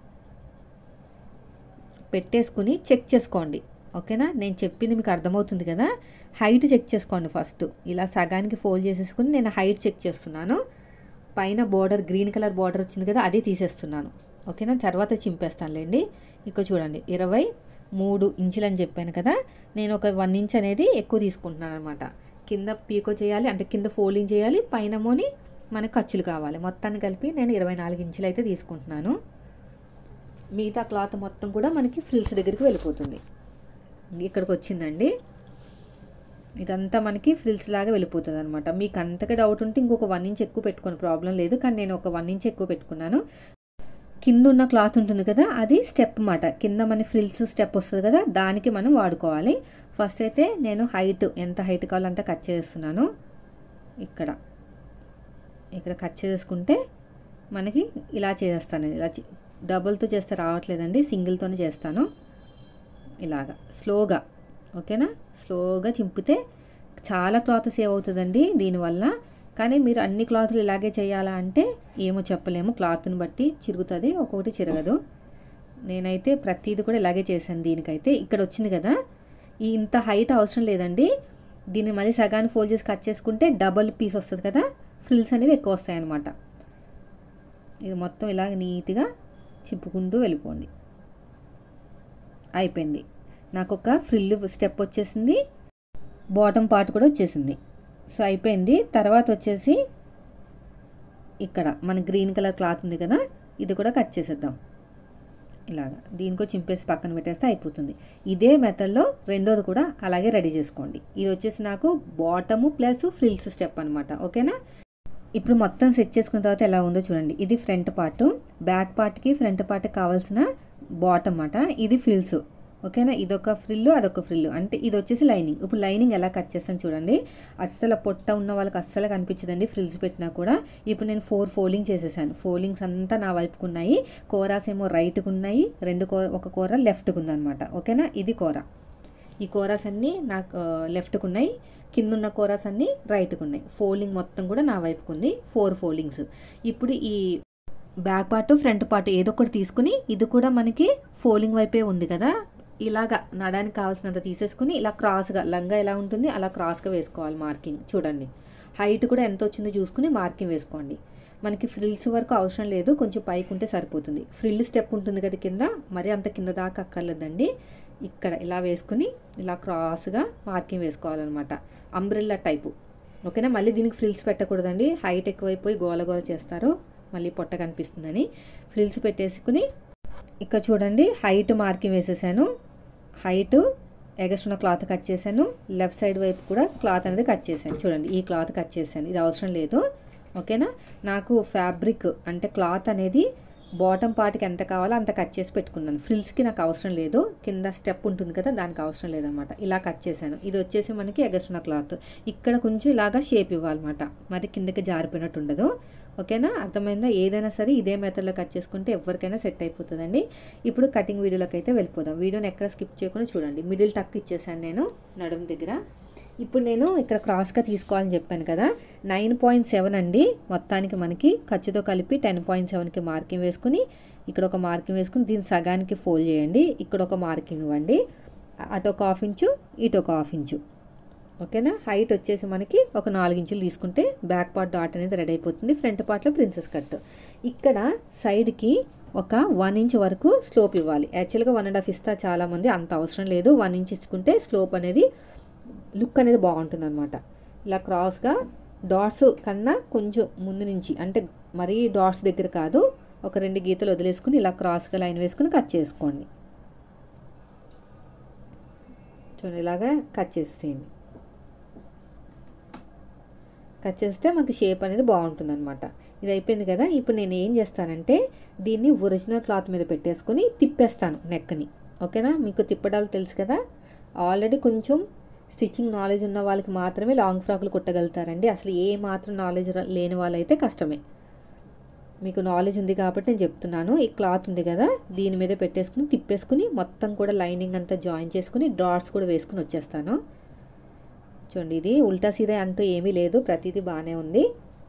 పెట్టేసుకుని చెక్ చేసుకోండి ఓకేనా నేను చెప్పింది మీకు అర్థమవుతుంది కదా హైట్ చెక్ చేసుకోండి ఫస్ట్ ఇలా సగానికి ఫోల్డ్ చేసేసుకుని నేను హైట్ చెక్ చేస్తున్నాను పైన బార్డర్ గ్రీన్ కలర్ బార్డర్ వచ్చింది కదా అది తీసేస్తున్నాను ఓకేనా తర్వాత చింపేస్తానులేండి ఇక చూడండి ఇరవై మూడు ఇంచులు అని చెప్పాను కదా నేను ఒక వన్ ఇంచ్ అనేది ఎక్కువ తీసుకుంటున్నాను అనమాట కింద పీకో చేయాలి అంటే కింద ఫోల్డింగ్ చేయాలి పైన మోని మనకు ఖర్చులు కావాలి మొత్తాన్ని కలిపి నేను ఇరవై నాలుగు ఇంచులు అయితే తీసుకుంటున్నాను మిగతా క్లాత్ మొత్తం కూడా మనకి ఫ్రిల్స్ దగ్గరికి వెళ్ళిపోతుంది ఇక్కడికి వచ్చిందండి ఇదంతా మనకి ఫ్రిల్స్ లాగా వెళ్ళిపోతుంది అనమాట మీకు అంతగా డౌట్ ఉంటే ఇంకొక వన్ ఇంచ్ ఎక్కువ పెట్టుకోని ప్రాబ్లం లేదు కానీ నేను ఒక వన్ ఇంచ్ ఎక్కువ పెట్టుకున్నాను కింద ఉన్న క్లాత్ ఉంటుంది కదా అది స్టెప్ మాట కింద మన ఫ్రిల్స్ స్టెప్ వస్తుంది కదా దానికి మనం వాడుకోవాలి ఫస్ట్ అయితే నేను హైట్ ఎంత హైట్ కావాలో అంతా కట్ చేస్తున్నాను ఇక్కడ ఇక్కడ కట్ చేసుకుంటే మనకి ఇలా చేస్తాను ఇలా డబుల్తో చేస్తే రావట్లేదండి సింగిల్తోనే చేస్తాను ఇలాగా స్లోగా ఓకేనా స్లోగా చింపితే చాలా క్లాత్ సేవ్ అవుతుందండి దీనివల్ల కానీ మీరు అన్ని క్లాత్లు ఇలాగే చేయాలా అంటే ఏమో చెప్పలేము క్లాత్ని బట్టి చిరుగుతుంది ఒక్కొక్కటి చిరగదు నేనైతే ప్రతిదీ కూడా ఇలాగే చేశాను దీనికైతే ఇక్కడ వచ్చింది కదా ఈ ఇంత హైట్ అవసరం లేదండి దీన్ని మళ్ళీ సగాన్ని ఫోల్డ్ చేసి కట్ చేసుకుంటే డబల్ పీస్ వస్తుంది కదా ఫ్రిల్స్ అనేవి ఎక్కువ వస్తాయి అన్నమాట ఇది మొత్తం ఇలాగ నీట్గా చిప్పుకుంటూ వెళ్ళిపోండి అయిపోయింది నాకు ఒక ఫ్రిల్ స్టెప్ వచ్చేసింది బాటమ్ పార్ట్ కూడా వచ్చేసింది సో అయిపోయింది తర్వాత వచ్చేసి ఇక్కడ మన గ్రీన్ కలర్ క్లాత్ ఉంది కదా ఇది కూడా కట్ చేసేద్దాం ఇలాగా దీనికో చింపేసి పక్కన పెట్టేస్తే అయిపోతుంది ఇదే మెథడ్లో రెండోది కూడా అలాగే రెడీ చేసుకోండి ఇది వచ్చేసి నాకు బాటము ప్లస్ ఫ్రిల్స్ స్టెప్ అనమాట ఓకేనా ఇప్పుడు మొత్తం సెట్ చేసుకున్న తర్వాత ఎలా ఉందో చూడండి ఇది ఫ్రంట్ పార్ట్ బ్యాక్ పార్ట్కి ఫ్రంట్ పార్ట్కి కావాల్సిన బాటమ్ అన్నమాట ఇది ఫ్రిల్స్ ఓకేనా ఇదొక ఫ్రిల్ అదొక ఫ్రిల్ అంటే ఇది వచ్చేసి లైనింగ్ ఇప్పుడు లైనింగ్ ఎలా కట్ చేస్తాను చూడండి అస్సలు పొట్ట ఉన్న వాళ్ళకి అస్సలు కనిపించదండి ఫ్రిల్స్ పెట్టినా కూడా ఇప్పుడు నేను ఫోర్ ఫోల్డింగ్ చేసేసాను ఫోల్డింగ్స్ అంతా నా వైపుకు ఉన్నాయి కోరాస్ ఏమో రైట్కి ఉన్నాయి రెండు కో ఒక కూర లెఫ్ట్కి ఉందన్నమాట ఓకేనా ఇది కూర ఈ కోరాస్ అన్నీ నాకు లెఫ్ట్కి ఉన్నాయి కింద ఉన్న కోరాస్ అన్నీ రైట్కి ఉన్నాయి ఫోల్డింగ్ మొత్తం కూడా నా వైపుకు ఉంది ఫోర్ ఫోల్డింగ్స్ ఇప్పుడు ఈ బ్యాక్ పార్ట్ ఫ్రంట్ పార్ట్ ఏదో ఒకటి తీసుకుని ఇది కూడా మనకి ఫోల్డింగ్ వైపే ఉంది కదా ఇలాగా నడానికి కావాల్సినంత తీసేసుకుని ఇలా క్రాస్గా లంగా ఎలా ఉంటుంది అలా క్రాస్గా వేసుకోవాలి మార్కింగ్ చూడండి హైట్ కూడా ఎంత వచ్చిందో చూసుకుని మార్కింగ్ వేసుకోండి మనకి ఫ్రిల్స్ వరకు అవసరం లేదు కొంచెం పైకి ఉంటే సరిపోతుంది ఫ్రిల్ స్టెప్ ఉంటుంది కదా కింద మరి అంత కింద దాకా అక్కర్లేదండి ఇక్కడ ఇలా వేసుకుని ఇలా క్రాస్గా మార్కింగ్ వేసుకోవాలన్నమాట అంబ్రెల్లా టైపు ఓకేనా మళ్ళీ దీనికి ఫ్రిల్స్ పెట్టకూడదండి హైట్ ఎక్కువైపోయి గోల గోల చేస్తారు మళ్ళీ పొట్ట కనిపిస్తుందని ఫ్రిల్స్ పెట్టేసుకుని ఇక్కడ చూడండి హైట్ మార్కింగ్ వేసేసాను హైట్ ఎగస్ట్రున్న క్లాత్ కట్ చేశాను లెఫ్ట్ సైడ్ వైపు కూడా క్లాత్ అనేది కట్ చేశాను చూడండి ఈ క్లాత్ కట్ చేశాను ఇది అవసరం లేదు ఓకేనా నాకు ఫ్యాబ్రిక్ అంటే క్లాత్ అనేది బాటమ్ పార్ట్కి ఎంత కావాలో అంత కట్ చేసి పెట్టుకున్నాను ఫ్రిల్స్కి నాకు అవసరం లేదు కింద స్టెప్ ఉంటుంది కదా దానికి అవసరం లేదనమాట ఇలా కట్ చేశాను ఇది వచ్చేసి మనకి ఎగస్ట్రున్న క్లాత్ ఇక్కడ కొంచెం ఇలాగా షేప్ ఇవ్వాలన్నమాట మరి కిందకి జారిపోయినట్టు ఉండదు ఓకేనా అర్థమైందా ఏదైనా సరే ఇదే మెథడ్లో కట్ చేసుకుంటే ఎవరికైనా సెట్ అయిపోతుందండి ఇప్పుడు కటింగ్ వీడియోలోకి అయితే వెళ్ళిపోదాం వీడియోని ఎక్కడ స్కిప్ చేయకుండా చూడండి మిడిల్ టక్ ఇచ్చేసాను నేను నడుము దగ్గర ఇప్పుడు నేను ఇక్కడ క్రాస్గా తీసుకోవాలని చెప్పాను కదా నైన్ పాయింట్ సెవెన్ అండి మొత్తానికి మనకి ఖర్చుతో కలిపి టెన్ పాయింట్ సెవెన్కి మార్కింగ్ వేసుకుని ఇక్కడ ఒక మార్కింగ్ వేసుకుని దీని సగానికి ఫోల్డ్ చేయండి ఇక్కడ ఒక మార్కింగ్ ఇవ్వండి అటు ఒక హాఫ్ ఇంచు ఇటు ఒక హాఫ్ ఇంచు ఓకేనా హైట్ వచ్చేసి మనకి ఒక నాలుగు ఇంచులు తీసుకుంటే బ్యాక్ పార్ట్ డాట్ అనేది రెడీ అయిపోతుంది ఫ్రంట్ పార్ట్లో ప్రిన్సెస్ కట్ ఇక్కడ సైడ్కి ఒక వన్ ఇంచ్ వరకు స్లోప్ ఇవ్వాలి యాక్చువల్గా వన్ అండ్ హాఫ్ ఇస్తా చాలామంది అంత అవసరం లేదు వన్ ఇంచ్ ఇచ్చుకుంటే స్లోప్ అనేది లుక్ అనేది బాగుంటుంది అనమాట ఇలా క్రాస్గా డాట్స్ కన్నా కొంచెం ముందు నుంచి అంటే మరీ డాట్స్ దగ్గర కాదు ఒక రెండు గీతలు వదిలేసుకుని ఇలా క్రాస్గా లైన్ వేసుకుని కట్ చేసుకోండి చూడండి ఇలాగా కట్ చేసేయండి కట్ చేస్తే మనకి షేప్ అనేది బాగుంటుంది అనమాట ఇది అయిపోయింది కదా ఇప్పుడు నేను ఏం చేస్తానంటే దీన్ని ఒరిజినల్ క్లాత్ మీద పెట్టేసుకొని తిప్పేస్తాను నెక్ని ఓకేనా మీకు తిప్పడాలు తెలుసు కదా ఆల్రెడీ కొంచెం స్టిచ్చింగ్ నాలెడ్జ్ ఉన్న వాళ్ళకి మాత్రమే లాంగ్ ఫ్రాక్లు కుట్టగలుగుతారండి అసలు ఏ మాత్రం నాలెడ్జ్ లేని వాళ్ళైతే కష్టమే మీకు నాలెడ్జ్ ఉంది కాబట్టి నేను చెప్తున్నాను ఈ క్లాత్ ఉంది కదా దీని మీద పెట్టేసుకుని తిప్పేసుకుని మొత్తం కూడా లైనింగ్ అంతా జాయిన్ చేసుకుని డాట్స్ కూడా వేసుకుని వచ్చేస్తాను చూడండి ఇది ఉల్టా సీదా అంటూ ఏమీ లేదు ప్రతిదీ బాగానే ఉంది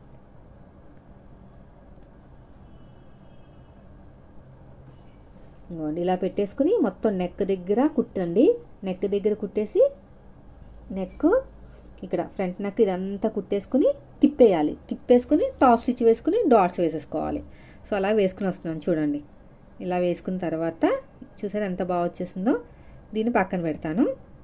ఇంకోండి ఇలా పెట్టేసుకుని మొత్తం నెక్ దగ్గర కుట్టండి నెక్ దగ్గర కుట్టేసి నెక్ ఇక్కడ ఫ్రంట్ నెక్ ఇదంతా కుట్టేసుకుని తిప్పేయాలి తిప్పేసుకుని టాప్ స్టిచ్ వేసుకుని డాట్స్ వేసేసుకోవాలి సో అలా వేసుకుని వస్తున్నాను చూడండి ఇలా వేసుకున్న తర్వాత చూసారు ఎంత బాగా వచ్చేసిందో దీన్ని పక్కన పెడతాను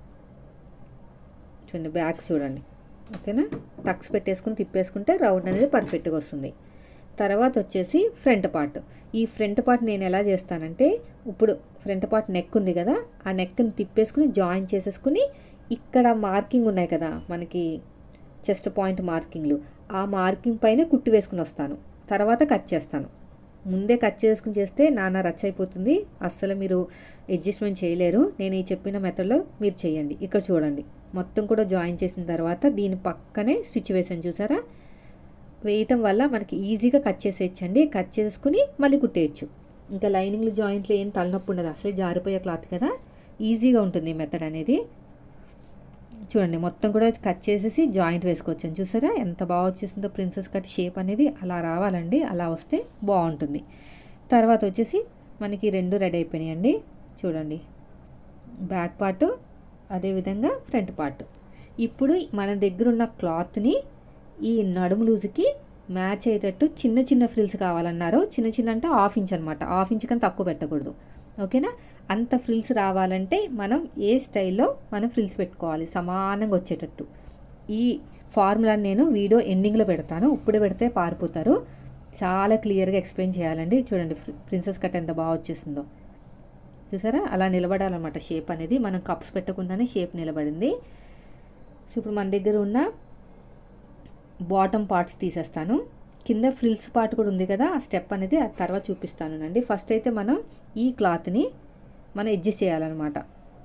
చూడండి బ్యాక్ చూడండి ఓకేనా టక్స్ పెట్టేసుకుని తిప్పేసుకుంటే రౌండ్ అనేది పర్ఫెక్ట్గా వస్తుంది తర్వాత వచ్చేసి ఫ్రంట్ పార్ట్ ఈ ఫ్రంట్ పార్ట్ నేను ఎలా చేస్తానంటే ఇప్పుడు ఫ్రంట్ పార్ట్ నెక్ ఉంది కదా ఆ నెక్ని తిప్పేసుకుని జాయిన్ చేసేసుకుని ఇక్కడ మార్కింగ్ ఉన్నాయి కదా మనకి చెస్ట్ పాయింట్ మార్కింగ్లు ఆ మార్కింగ్ పైన కుట్టి వేసుకుని వస్తాను తర్వాత కట్ చేస్తాను ముందే కట్ చేసుకుని చేస్తే నానా రచ్చ అయిపోతుంది అస్సలు మీరు అడ్జస్ట్మెంట్ చేయలేరు నేను ఈ చెప్పిన మెథడ్లో మీరు చేయండి ఇక్కడ చూడండి మొత్తం కూడా జాయిన్ చేసిన తర్వాత దీని పక్కనే స్టిచ్ వేసాను చూసారా వేయటం వల్ల మనకి ఈజీగా కట్ చేసేయచ్చండి కట్ చేసుకుని మళ్ళీ కుట్టేయచ్చు ఇంకా లైనింగ్లు జాయింట్లు ఏం తలనొప్పి ఉండదు అసలే జారిపోయే క్లాత్ కదా ఈజీగా ఉంటుంది ఈ మెథడ్ అనేది చూడండి మొత్తం కూడా కట్ చేసేసి జాయింట్ వేసుకోవచ్చని చూసారా ఎంత బాగా వచ్చేసిందో ప్రిన్సెస్ కట్ షేప్ అనేది అలా రావాలండి అలా వస్తే బాగుంటుంది తర్వాత వచ్చేసి మనకి రెండు రెడీ అయిపోయినాయండి చూడండి బ్యాక్ పార్ట్ అదేవిధంగా ఫ్రంట్ పార్ట్ ఇప్పుడు మన దగ్గర ఉన్న క్లాత్ని ఈ నడుము లూజుకి మ్యాచ్ అయ్యేటట్టు చిన్న చిన్న ఫ్రిల్స్ కావాలన్నారు చిన్న చిన్న అంటే హాఫ్ ఇంచ్ అనమాట హాఫ్ ఇంచ్ కన్నా తక్కువ పెట్టకూడదు ఓకేనా అంత ఫ్రిల్స్ రావాలంటే మనం ఏ స్టైల్లో మనం ఫ్రిల్స్ పెట్టుకోవాలి సమానంగా వచ్చేటట్టు ఈ ఫార్ములా నేను వీడియో ఎండింగ్లో పెడతాను ఇప్పుడు పెడితే పారిపోతారు చాలా క్లియర్గా ఎక్స్ప్లెయిన్ చేయాలండి చూడండి ప్రిన్సెస్ కట్ ఎంత బాగా వచ్చేసిందో చూసారా అలా నిలబడాలన్నమాట షేప్ అనేది మనం కప్స్ పెట్టకుండానే షేప్ నిలబడింది సో ఇప్పుడు మన దగ్గర ఉన్న బాటమ్ పార్ట్స్ తీసేస్తాను కింద ఫ్రిల్స్ పార్ట్ కూడా ఉంది కదా ఆ స్టెప్ అనేది ఆ తర్వాత చూపిస్తాను అండి ఫస్ట్ అయితే మనం ఈ క్లాత్ని మనం అడ్జస్ట్ చేయాలన్నమాట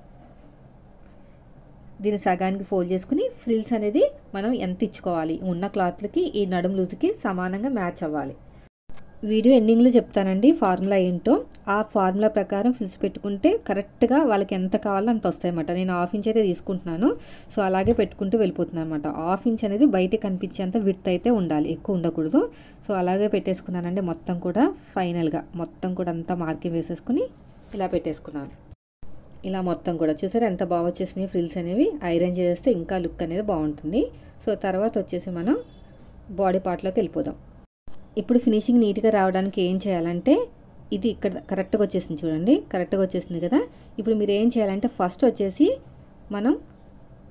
దీన్ని సగానికి ఫోల్డ్ చేసుకుని ఫ్రిల్స్ అనేది మనం ఎంత ఇచ్చుకోవాలి ఉన్న క్లాత్లకి ఈ నడుము లూజ్కి సమానంగా మ్యాచ్ అవ్వాలి వీడియో ఎండింగ్లో చెప్తానండి ఫార్ములా ఏంటో ఆ ఫార్ములా ప్రకారం ఫ్రిల్స్ పెట్టుకుంటే కరెక్ట్గా వాళ్ళకి ఎంత కావాలో అంత వస్తాయన్నమాట నేను హాఫ్ ఇంచ్ అయితే తీసుకుంటున్నాను సో అలాగే పెట్టుకుంటూ వెళ్ళిపోతున్నాను అనమాట హాఫ్ ఇంచ్ అనేది బయట కనిపించేంత విడ్త్ అయితే ఉండాలి ఎక్కువ ఉండకూడదు సో అలాగే పెట్టేసుకున్నానండి మొత్తం కూడా ఫైనల్గా మొత్తం కూడా అంతా మార్కింగ్ వేసేసుకుని ఇలా పెట్టేసుకున్నాను ఇలా మొత్తం కూడా చూసారు ఎంత బాగా వచ్చేసినాయి ఫ్రిల్స్ అనేవి ఐరన్ చేస్తే ఇంకా లుక్ అనేది బాగుంటుంది సో తర్వాత వచ్చేసి మనం బాడీ పార్ట్లోకి వెళ్ళిపోదాం ఇప్పుడు ఫినిషింగ్ నీట్గా రావడానికి ఏం చేయాలంటే ఇది ఇక్కడ కరెక్ట్గా వచ్చేసింది చూడండి కరెక్ట్గా వచ్చేసింది కదా ఇప్పుడు మీరు ఏం చేయాలంటే ఫస్ట్ వచ్చేసి మనం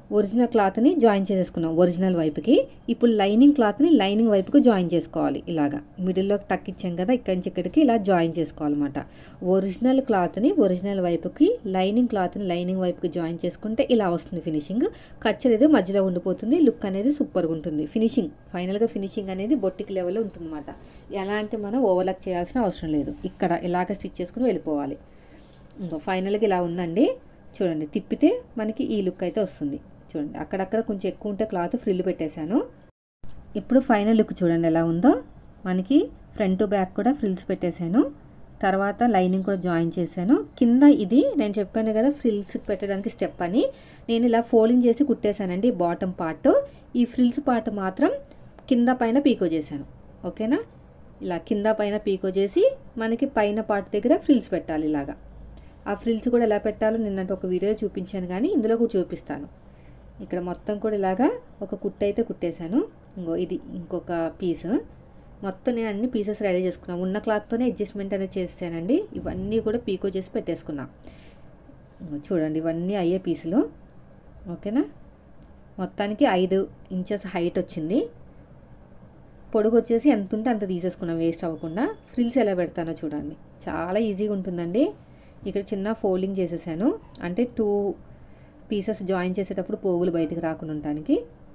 ఒరిజినల్ క్లాత్ని జాయిన్ చేసేసుకున్నాం ఒరిజినల్ వైపుకి ఇప్పుడు లైనింగ్ క్లాత్ని లైనింగ్ వైపుకి జాయిన్ చేసుకోవాలి ఇలాగా మిడిల్లో టక్ ఇచ్చాం కదా ఇక్కడి నుంచి ఇక్కడికి ఇలా జాయిన్ చేసుకోవాలన్నమాట ఒరిజినల్ క్లాత్ని ఒరిజినల్ వైపుకి లైనింగ్ క్లాత్ని లైనింగ్ వైపుకి జాయిన్ చేసుకుంటే ఇలా వస్తుంది ఫినిషింగ్ ఖర్చు అనేది మధ్యలో ఉండిపోతుంది లుక్ అనేది సూపర్గా ఉంటుంది ఫినిషింగ్ ఫైనల్గా ఫినిషింగ్ అనేది బొట్టికి లెవెల్లో ఉంటుందన్నమాట ఎలాంటి మనం ఓవర్లాక్ చేయాల్సిన అవసరం లేదు ఇక్కడ ఇలాగ స్టిచ్ చేసుకుని వెళ్ళిపోవాలి ఇంకో ఫైనల్గా ఇలా ఉందండి చూడండి తిప్పితే మనకి ఈ లుక్ అయితే వస్తుంది చూడండి అక్కడక్కడ కొంచెం ఎక్కువ ఉంటే క్లాత్ ఫ్రిల్ పెట్టేశాను ఇప్పుడు ఫైనల్ లుక్ చూడండి ఎలా ఉందో మనకి ఫ్రంట్ బ్యాక్ కూడా ఫ్రిల్స్ పెట్టేశాను తర్వాత లైనింగ్ కూడా జాయిన్ చేశాను కింద ఇది నేను చెప్పాను కదా ఫ్రిల్స్ పెట్టడానికి స్టెప్ అని నేను ఇలా ఫోల్డింగ్ చేసి కుట్టేశానండి బాటమ్ పార్ట్ ఈ ఫ్రిల్స్ పార్ట్ మాత్రం కింద పైన పీకో చేశాను ఓకేనా ఇలా కింద పైన పీకో చేసి మనకి పైన పార్ట్ దగ్గర ఫ్రిల్స్ పెట్టాలి ఇలాగా ఆ ఫ్రిల్స్ కూడా ఎలా పెట్టాలో నిన్నటి ఒక వీడియో చూపించాను కానీ ఇందులో కూడా చూపిస్తాను ఇక్కడ మొత్తం కూడా ఇలాగా ఒక కుట్టు అయితే కుట్టేశాను ఇంకో ఇది ఇంకొక పీస్ మొత్తం నేను అన్ని పీసెస్ రెడీ చేసుకున్నాను ఉన్న క్లాత్తోనే అడ్జస్ట్మెంట్ అనేది చేసానండి ఇవన్నీ కూడా పీకో చేసి పెట్టేసుకున్నా ఇంగో చూడండి ఇవన్నీ అయ్యే పీసులు ఓకేనా మొత్తానికి ఐదు ఇంచెస్ హైట్ వచ్చింది పొడుగు వచ్చేసి ఎంత ఉంటే అంత తీసేసుకున్నాం వేస్ట్ అవ్వకుండా ఫ్రిల్స్ ఎలా పెడతానో చూడండి చాలా ఈజీగా ఉంటుందండి ఇక్కడ చిన్న ఫోల్డింగ్ చేసేసాను అంటే టూ పీసెస్ జాయిన్ చేసేటప్పుడు పోగులు బయటకు రాకుండా ఉండటానికి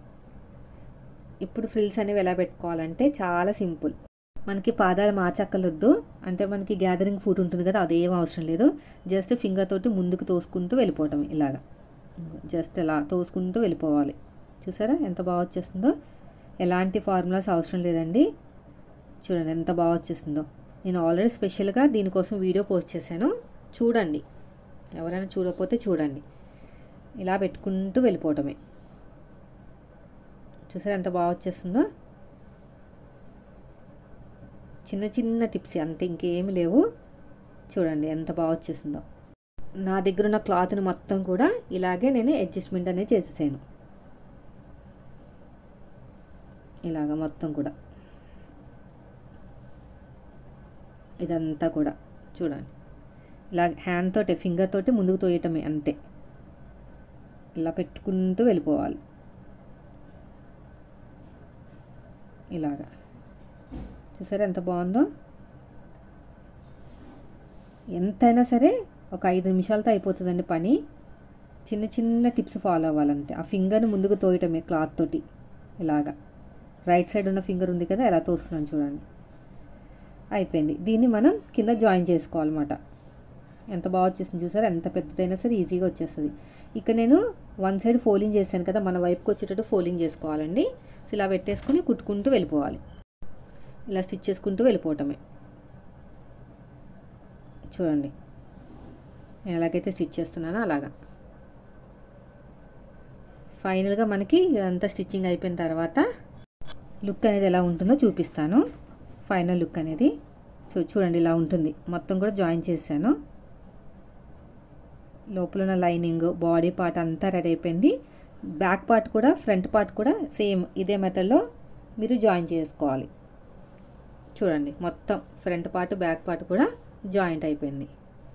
ఇప్పుడు ఫ్రిల్స్ అనేవి ఎలా పెట్టుకోవాలంటే చాలా సింపుల్ మనకి పాదాలు మార్చక్కర్లొద్దు అంటే మనకి గ్యాదరింగ్ ఫుడ్ ఉంటుంది కదా అదేం అవసరం లేదు జస్ట్ ఫింగర్ తోటి ముందుకు తోసుకుంటూ వెళ్ళిపోవటం ఇలాగా జస్ట్ ఇలా తోసుకుంటూ వెళ్ళిపోవాలి చూసారా ఎంత బాగా వచ్చేస్తుందో ఎలాంటి ఫార్ములాస్ అవసరం లేదండి చూడండి ఎంత బాగా వచ్చేస్తుందో నేను ఆల్రెడీ స్పెషల్గా దీనికోసం వీడియో పోస్ట్ చేశాను చూడండి ఎవరైనా చూడకపోతే చూడండి ఇలా పెట్టుకుంటూ వెళ్ళిపోవటమే చూసారా ఎంత బాగా వచ్చేస్తుందో చిన్న చిన్న టిప్స్ అంతే ఇంకేమి లేవు చూడండి ఎంత బాగా వచ్చేసిందో నా దగ్గర ఉన్న క్లాత్ని మొత్తం కూడా ఇలాగే నేను అడ్జస్ట్మెంట్ అనేది చేసేసాను ఇలాగ మొత్తం కూడా ఇదంతా కూడా చూడండి ఇలా హ్యాండ్ తోటి ఫింగర్ తోటి ముందుకు తోయటమే అంతే ఇలా పెట్టుకుంటూ వెళ్ళిపోవాలి ఇలాగా చూసారా ఎంత బాగుందో ఎంతైనా సరే ఒక ఐదు నిమిషాలతో అయిపోతుందండి పని చిన్న చిన్న టిప్స్ ఫాలో అవ్వాలంతే ఆ ఫింగర్ని ముందుకు తోయటమే క్లాత్ తోటి ఇలాగా రైట్ సైడ్ ఉన్న ఫింగర్ ఉంది కదా ఎలా తోస్తున్నాను చూడండి అయిపోయింది దీన్ని మనం కింద జాయిన్ చేసుకోవాలన్నమాట ఎంత బాగా వచ్చేసింది చూసారా ఎంత పెద్దదైనా సరే ఈజీగా వచ్చేస్తుంది ఇక్కడ నేను వన్ సైడ్ ఫోల్డింగ్ చేశాను కదా మన వైపుకి వచ్చేటట్టు ఫోల్డింగ్ చేసుకోవాలండి ఇలా పెట్టేసుకుని కుట్టుకుంటూ వెళ్ళిపోవాలి ఇలా స్టిచ్ చేసుకుంటూ వెళ్ళిపోవటమే చూడండి నేను ఎలాగైతే స్టిచ్ చేస్తున్నానో అలాగా ఫైనల్గా మనకి ఇదంతా స్టిచ్చింగ్ అయిపోయిన తర్వాత లుక్ అనేది ఎలా ఉంటుందో చూపిస్తాను ఫైనల్ లుక్ అనేది చూ చూడండి ఇలా ఉంటుంది మొత్తం కూడా జాయిన్ చేశాను లోపల ఉన్న లైనింగ్ బాడీ పార్ట్ అంతా రెడీ అయిపోయింది బ్యాక్ పార్ట్ కూడా ఫ్రంట్ పార్ట్ కూడా సేమ్ ఇదే మెథడ్లో మీరు జాయిన్ చేసుకోవాలి చూడండి మొత్తం ఫ్రంట్ పార్ట్ బ్యాక్ పార్ట్ కూడా జాయింట్ అయిపోయింది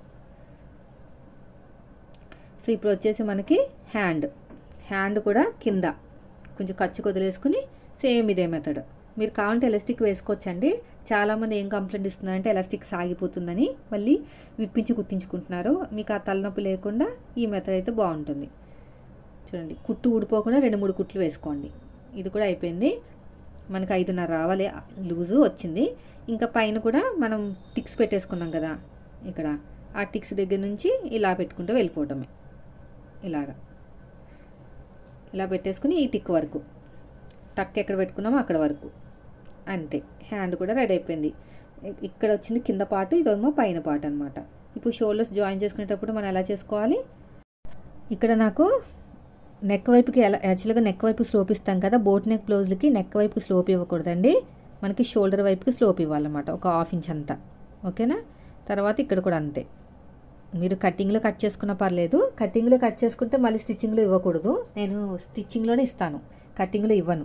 సో ఇప్పుడు వచ్చేసి మనకి హ్యాండ్ హ్యాండ్ కూడా కింద కొంచెం ఖర్చు వదిలేసుకుని సేమ్ ఇదే మెథడ్ మీరు కావాలంటే ఎలాస్టిక్ వేసుకోవచ్చండి చాలామంది ఏం కంప్లైంట్ ఇస్తున్నారంటే ఎలాస్టిక్ సాగిపోతుందని మళ్ళీ విప్పించి కుట్టించుకుంటున్నారు మీకు ఆ తలనొప్పి లేకుండా ఈ మెథడ్ అయితే బాగుంటుంది చూడండి కుట్టు ఊడిపోకుండా రెండు మూడు కుట్లు వేసుకోండి ఇది కూడా అయిపోయింది మనకి ఐదున్నర రావాలి లూజు వచ్చింది ఇంకా పైన కూడా మనం టిక్స్ పెట్టేసుకున్నాం కదా ఇక్కడ ఆ టిక్స్ దగ్గర నుంచి ఇలా పెట్టుకుంటూ వెళ్ళిపోవటమే ఇలాగా ఇలా పెట్టేసుకుని ఈ టిక్ వరకు టక్ ఎక్కడ పెట్టుకున్నామో అక్కడ వరకు అంతే హ్యాండ్ కూడా రెడీ అయిపోయింది ఇక్కడ వచ్చింది కింద పార్ట్ ఇదేమో పైన పార్ట్ అనమాట ఇప్పుడు షోల్డర్స్ జాయిన్ చేసుకునేటప్పుడు మనం ఎలా చేసుకోవాలి ఇక్కడ నాకు నెక్ వైపుకి ఎలా యాక్చువల్గా నెక్ వైపు స్లోప్ ఇస్తాం కదా బోట్ నెక్ బ్లౌజ్లకి నెక్ వైపు స్లోప్ ఇవ్వకూడదండి మనకి షోల్డర్ వైపుకి స్లోప్ ఇవ్వాలన్నమాట ఒక హాఫ్ ఇంచ్ అంతా ఓకేనా తర్వాత ఇక్కడ కూడా అంతే మీరు కటింగ్లో కట్ చేసుకున్న పర్లేదు కటింగ్లో కట్ చేసుకుంటే మళ్ళీ స్టిచ్చింగ్లో ఇవ్వకూడదు నేను స్టిచ్చింగ్లోనే ఇస్తాను కటింగ్లో ఇవ్వను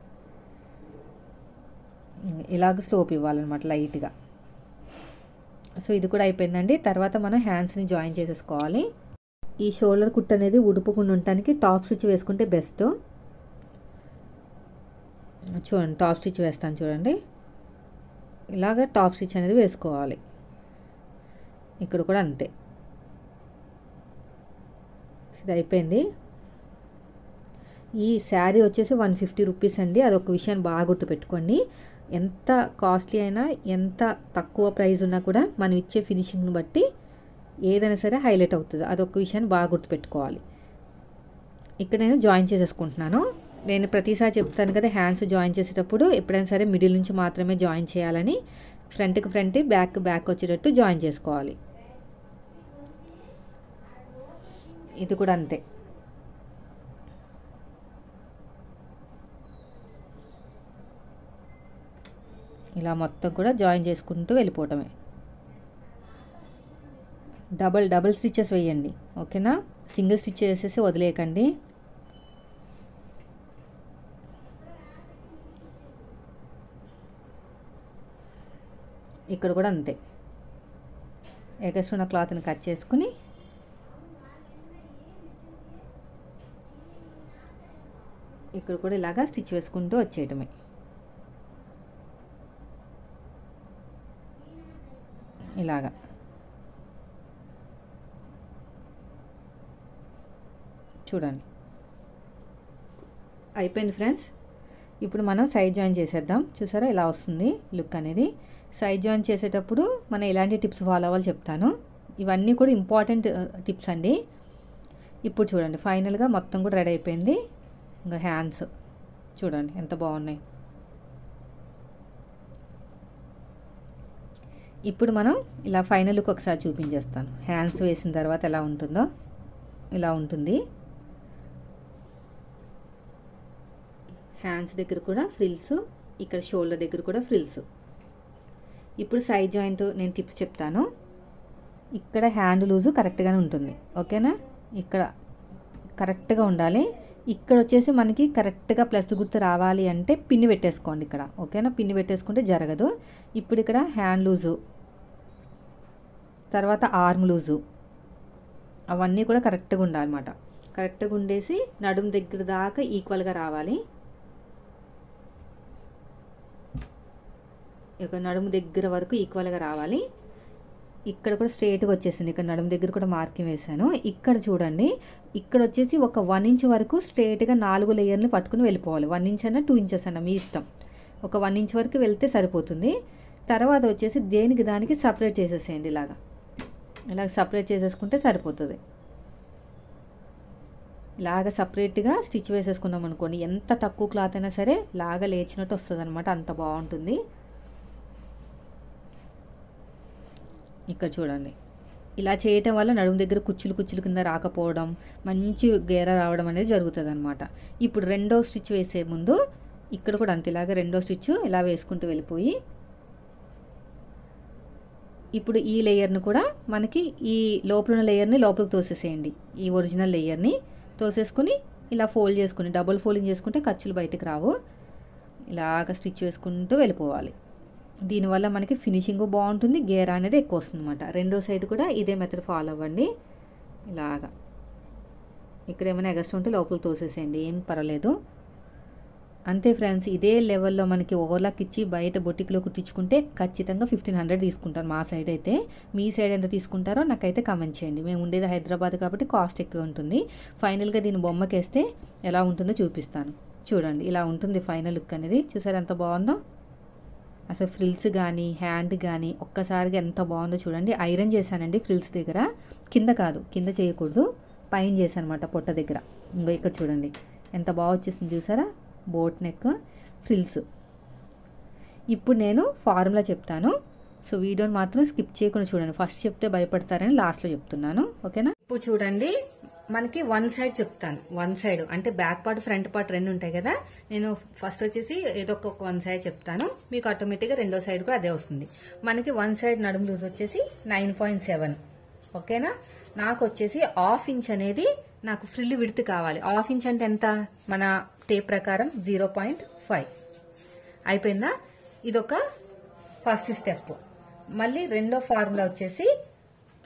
ఇలాగ స్లోప్ ఇవ్వాలన్నమాట లైట్గా సో ఇది కూడా అయిపోయిందండి తర్వాత మనం హ్యాండ్స్ని జాయిన్ చేసేసుకోవాలి ఈ షోల్డర్ కుట్ అనేది ఉడుపుకుండా ఉండటానికి టాప్ స్టిచ్ వేసుకుంటే బెస్ట్ చూడండి టాప్ స్టిచ్ వేస్తాను చూడండి ఇలాగ టాప్ స్టిచ్ అనేది వేసుకోవాలి ఇక్కడ కూడా అంతే ఇది అయిపోయింది ఈ శారీ వచ్చేసి వన్ ఫిఫ్టీ రూపీస్ అండి అదొక విషయాన్ని బాగా గుర్తుపెట్టుకోండి ఎంత కాస్ట్లీ అయినా ఎంత తక్కువ ప్రైస్ ఉన్నా కూడా మనం ఇచ్చే ఫినిషింగ్ని బట్టి ఏదైనా సరే హైలైట్ అవుతుంది అదొక విషయాన్ని బాగా గుర్తుపెట్టుకోవాలి ఇక్కడ నేను జాయిన్ చేసేసుకుంటున్నాను నేను ప్రతిసారి చెప్తాను కదా హ్యాండ్స్ జాయిన్ చేసేటప్పుడు ఎప్పుడైనా సరే మిడిల్ నుంచి మాత్రమే జాయిన్ చేయాలని ఫ్రంట్కి ఫ్రంట్ బ్యాక్ బ్యాక్ వచ్చేటట్టు జాయిన్ చేసుకోవాలి ఇది కూడా అంతే ఇలా మొత్తం కూడా జాయిన్ చేసుకుంటూ వెళ్ళిపోవటమే డబల్ డబల్ స్టిచెస్ వేయండి ఓకేనా సింగిల్ స్టిచ్ వేసేసి వదిలేయకండి ఇక్కడ కూడా అంతే ఎగస్ట్రున్న క్లాత్ని కట్ చేసుకుని ఇక్కడ కూడా ఇలాగా స్టిచ్ వేసుకుంటూ వచ్చేయటమే ఇలాగా చూడండి అయిపోయింది ఫ్రెండ్స్ ఇప్పుడు మనం సైడ్ జాయిన్ చేసేద్దాం చూసారా ఇలా వస్తుంది లుక్ అనేది సైడ్ జాయిన్ చేసేటప్పుడు మనం ఎలాంటి టిప్స్ ఫాలో అవ్వాలి చెప్తాను ఇవన్నీ కూడా ఇంపార్టెంట్ టిప్స్ అండి ఇప్పుడు చూడండి ఫైనల్గా మొత్తం కూడా రెడీ అయిపోయింది ఇంకా హ్యాండ్స్ చూడండి ఎంత బాగున్నాయి ఇప్పుడు మనం ఇలా ఫైనల్ లుక్ ఒకసారి చూపించేస్తాను హ్యాండ్స్ వేసిన తర్వాత ఎలా ఉంటుందో ఇలా ఉంటుంది హ్యాండ్స్ దగ్గర కూడా ఫ్రిల్స్ ఇక్కడ షోల్డర్ దగ్గర కూడా ఫ్రిల్స్ ఇప్పుడు సైడ్ జాయింట్ నేను టిప్స్ చెప్తాను ఇక్కడ హ్యాండ్ లూజు కరెక్ట్గానే ఉంటుంది ఓకేనా ఇక్కడ కరెక్ట్గా ఉండాలి ఇక్కడ వచ్చేసి మనకి కరెక్ట్గా ప్లస్ గుర్తు రావాలి అంటే పిన్ని పెట్టేసుకోండి ఇక్కడ ఓకేనా పిన్ని పెట్టేసుకుంటే జరగదు ఇప్పుడు ఇక్కడ హ్యాండ్ లూజు తర్వాత ఆర్మ్ లూజు అవన్నీ కూడా కరెక్ట్గా ఉండాలన్నమాట కరెక్ట్గా ఉండేసి నడుము దగ్గర దాకా ఈక్వల్గా రావాలి ఇక నడుము దగ్గర వరకు ఈక్వల్గా రావాలి ఇక్కడ కూడా స్ట్రేట్గా వచ్చేసింది ఇక్కడ నడుము దగ్గర కూడా మార్కింగ్ వేశాను ఇక్కడ చూడండి ఇక్కడ వచ్చేసి ఒక వన్ ఇంచ్ వరకు స్ట్రేట్గా నాలుగు లేయర్ని పట్టుకుని వెళ్ళిపోవాలి వన్ ఇంచ్ అన్న టూ ఇంచెస్ అన్న మీ ఇష్టం ఒక వన్ ఇంచ్ వరకు వెళ్తే సరిపోతుంది తర్వాత వచ్చేసి దేనికి దానికి సపరేట్ చేసేసేయండి ఇలాగా ఇలాగ సపరేట్ చేసేసుకుంటే సరిపోతుంది ఇలాగ సపరేట్గా స్టిచ్ వేసేసుకున్నాం అనుకోండి ఎంత తక్కువ క్లాత్ అయినా సరే లాగా లేచినట్టు వస్తుంది అనమాట అంత బాగుంటుంది ఇక్కడ చూడండి ఇలా చేయటం వల్ల నడుము దగ్గర కుచ్చులు కుచ్చులు కింద రాకపోవడం మంచి గేర రావడం అనేది జరుగుతుంది అనమాట ఇప్పుడు రెండో స్టిచ్ వేసే ముందు ఇక్కడ కూడా అంతే ఇలాగ రెండో స్టిచ్ ఇలా వేసుకుంటూ వెళ్ళిపోయి ఇప్పుడు ఈ లేయర్ని కూడా మనకి ఈ లోపల ఉన్న లేయర్ని లోపలికి తోసేసేయండి ఈ ఒరిజినల్ లేయర్ని తోసేసుకుని ఇలా ఫోల్డ్ చేసుకుని డబుల్ ఫోల్డింగ్ చేసుకుంటే ఖర్చులు బయటకు రావు ఇలాగ స్టిచ్ వేసుకుంటూ వెళ్ళిపోవాలి దీనివల్ల మనకి ఫినిషింగ్ బాగుంటుంది గేర్ అనేది ఎక్కువ వస్తుంది అనమాట రెండో సైడ్ కూడా ఇదే మెథడ్ ఫాలో అవ్వండి ఇలాగా ఇక్కడ ఏమైనా ఎగస్ట్ ఉంటే లోపల తోసేసేయండి ఏం పర్వాలేదు అంతే ఫ్రెండ్స్ ఇదే లెవెల్లో మనకి ఓవర్లాక్ ఇచ్చి బయట బొటిక్లో కుట్టించుకుంటే ఖచ్చితంగా ఫిఫ్టీన్ హండ్రెడ్ తీసుకుంటారు మా సైడ్ అయితే మీ సైడ్ ఎంత తీసుకుంటారో నాకైతే కమెంట్ చేయండి మేము ఉండేది హైదరాబాద్ కాబట్టి కాస్ట్ ఎక్కువ ఉంటుంది ఫైనల్గా దీని బొమ్మకేస్తే ఎలా ఉంటుందో చూపిస్తాను చూడండి ఇలా ఉంటుంది ఫైనల్ లుక్ అనేది చూసారు ఎంత బాగుందో అసలు ఫ్రిల్స్ కానీ హ్యాండ్ కానీ ఒక్కసారిగా ఎంత బాగుందో చూడండి ఐరన్ చేశానండి ఫ్రిల్స్ దగ్గర కింద కాదు కింద చేయకూడదు పైన చేశాను అనమాట పొట్ట దగ్గర ఇంకో ఇక్కడ చూడండి ఎంత బాగా వచ్చేసింది చూసారా బోట్ నెక్ ఫ్రిల్స్ ఇప్పుడు నేను ఫార్ములా చెప్తాను సో వీడియోని మాత్రం స్కిప్ చేయకుండా చూడండి ఫస్ట్ చెప్తే భయపడతారని లాస్ట్లో చెప్తున్నాను ఓకేనా ఇప్పుడు చూడండి మనకి వన్ సైడ్ చెప్తాను వన్ సైడ్ అంటే బ్యాక్ పార్ట్ ఫ్రంట్ పార్ట్ రెండు ఉంటాయి కదా నేను ఫస్ట్ వచ్చేసి ఏదో ఒక వన్ సైడ్ చెప్తాను మీకు ఆటోమేటిక్గా రెండో సైడ్ కూడా అదే వస్తుంది మనకి వన్ సైడ్ నడుము లూజ్ వచ్చేసి నైన్ పాయింట్ సెవెన్ ఓకేనా నాకు వచ్చేసి హాఫ్ ఇంచ్ అనేది నాకు ఫ్రిల్ విడత్ కావాలి హాఫ్ ఇంచ్ అంటే ఎంత మన టేప్ ప్రకారం జీరో పాయింట్ ఫైవ్ అయిపోయిందా ఇదొక ఫస్ట్ స్టెప్ మళ్ళీ రెండో ఫార్ములా వచ్చేసి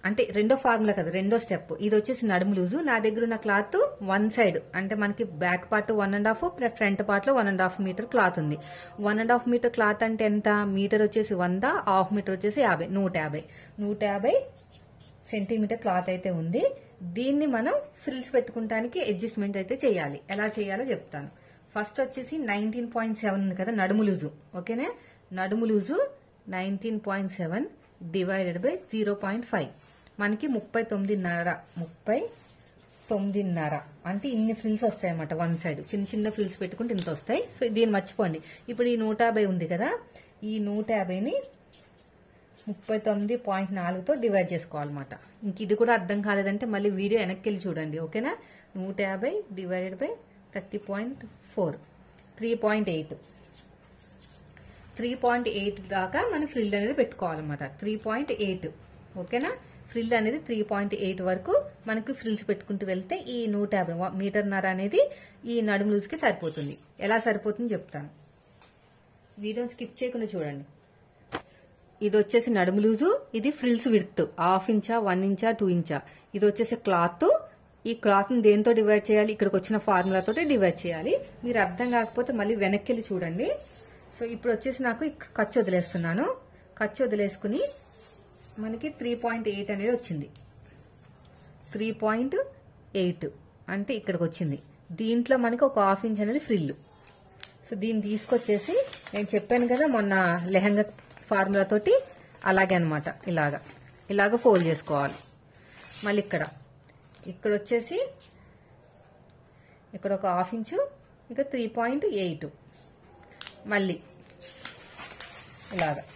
అంటే రెండో ఫార్ములా కదా రెండో స్టెప్ ఇది వచ్చేసి నడుము లూజు నా దగ్గర ఉన్న క్లాత్ వన్ సైడ్ అంటే మనకి back part one and half front part లో one and half meter cloth ఉంది one and half meter cloth అంటే ఎంత మీటర్ వచ్చేసి వంద హాఫ్ మీటర్ వచ్చేసి యాభై నూట యాభై నూట యాభై సెంటీమీటర్ క్లాత్ అయితే ఉంది దీన్ని మనం ఫ్రిల్స్ పెట్టుకుంటానికి అడ్జస్ట్మెంట్ అయితే చేయాలి ఎలా చేయాలో చెప్తాను ఫస్ట్ వచ్చేసి నైన్టీన్ పాయింట్ సెవెన్ ఉంది కదా నడుము లూజు ఓకేనా నడుము loose nineteen point seven divided by zero point five మనకి ముప్పై తొమ్మిదిన్నర ముప్పై తొమ్మిదిన్నర అంటే ఇన్ని ఫ్రిల్స్ వస్తాయి అన్నమాట వన్ సైడ్ చిన్న చిన్న ఫ్రిల్స్ పెట్టుకుంటే ఇంత వస్తాయి సో దీన్ని మర్చిపోండి ఇప్పుడు ఈ నూట యాభై ఉంది కదా ఈ నూట యాభైని ముప్పై తొమ్మిది పాయింట్ నాలుగుతో డివైడ్ చేసుకోవాలన్నమాట ఇంక ఇది కూడా అర్థం కాలేదంటే మళ్ళీ వీడియో వెనక్కి వెళ్ళి చూడండి ఓకేనా నూట యాభై divided by thirty point four three point eight three point eight దాకా మనం ఫ్రిల్ అనేది పెట్టుకోవాలన్నమాట త్రీ పాయింట్ ఎయిట్ ఓకేనా ఫ్రిల్ అనేది త్రీ పాయింట్ ఎయిట్ వరకు మనకి ఫ్రిల్స్ పెట్టుకుంటూ వెళ్తే ఈ నూట యాభై మీటర్న్నర అనేది ఈ నడుము లూజ్కి సరిపోతుంది ఎలా సరిపోతుంది చెప్తాను వీడియోని స్కిప్ చేయకుండా చూడండి ఇది వచ్చేసి నడుము లూజు ఇది ఫ్రిల్స్ విడ్త్ హాఫ్ ఇంచా వన్ ఇంచా టూ ఇంచా ఇది వచ్చేసి క్లాత్ ఈ క్లాత్ ని దేంతో డివైడ్ చేయాలి ఇక్కడికి వచ్చిన ఫార్ములా తోటి డివైడ్ చేయాలి మీరు అర్థం కాకపోతే మళ్ళీ వెనక్కి వెళ్ళి చూడండి సో ఇప్పుడు వచ్చేసి నాకు ఇక్కడ ఖర్చు వదిలేస్తున్నాను ఖర్చు వదిలేసుకుని మనకి త్రీ పాయింట్ ఎయిట్ అనేది వచ్చింది త్రీ పాయింట్ ఎయిట్ అంటే ఇక్కడికి వచ్చింది దీంట్లో మనకి ఒక హాఫ్ ఇంచ్ అనేది ఫ్రిల్ సో దీన్ని తీసుకొచ్చేసి నేను చెప్పాను కదా మొన్న లెహంగా ఫార్ములా తోటి అలాగే అనమాట ఇలాగా ఇలాగ ఫోల్డ్ చేసుకోవాలి మళ్ళీ ఇక్కడ ఇక్కడ వచ్చేసి ఇక్కడ ఒక హాఫ్ ఇంచు ఇక త్రీ పాయింట్ ఎయిట్ మళ్ళీ ఇలాగా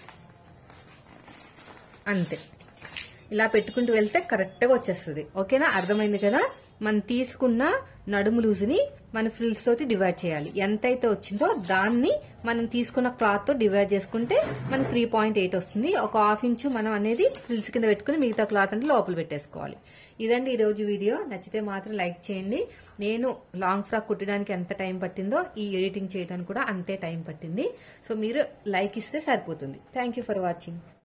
అంతే ఇలా పెట్టుకుంటూ వెళ్తే కరెక్ట్గా వచ్చేస్తుంది ఓకేనా అర్థమైంది కదా మనం తీసుకున్న నడుము లూజుని మన ఫ్రిల్స్ తోటి డివైడ్ చేయాలి ఎంతైతే వచ్చిందో దాన్ని మనం తీసుకున్న క్లాత్ తో డివైడ్ చేసుకుంటే మనకి త్రీ పాయింట్ ఎయిట్ వస్తుంది ఒక హాఫ్ ఇంచు మనం అనేది ఫ్రిల్స్ కింద పెట్టుకుని మిగతా క్లాత్ అంటే లోపల పెట్టేసుకోవాలి ఇదండి ఈ రోజు వీడియో నచ్చితే మాత్రం లైక్ చేయండి నేను లాంగ్ ఫ్రాక్ కుట్టడానికి ఎంత టైం పట్టిందో ఈ ఎడిటింగ్ చేయడానికి కూడా అంతే టైం పట్టింది సో మీరు లైక్ ఇస్తే సరిపోతుంది థ్యాంక్ ఫర్ వాచింగ్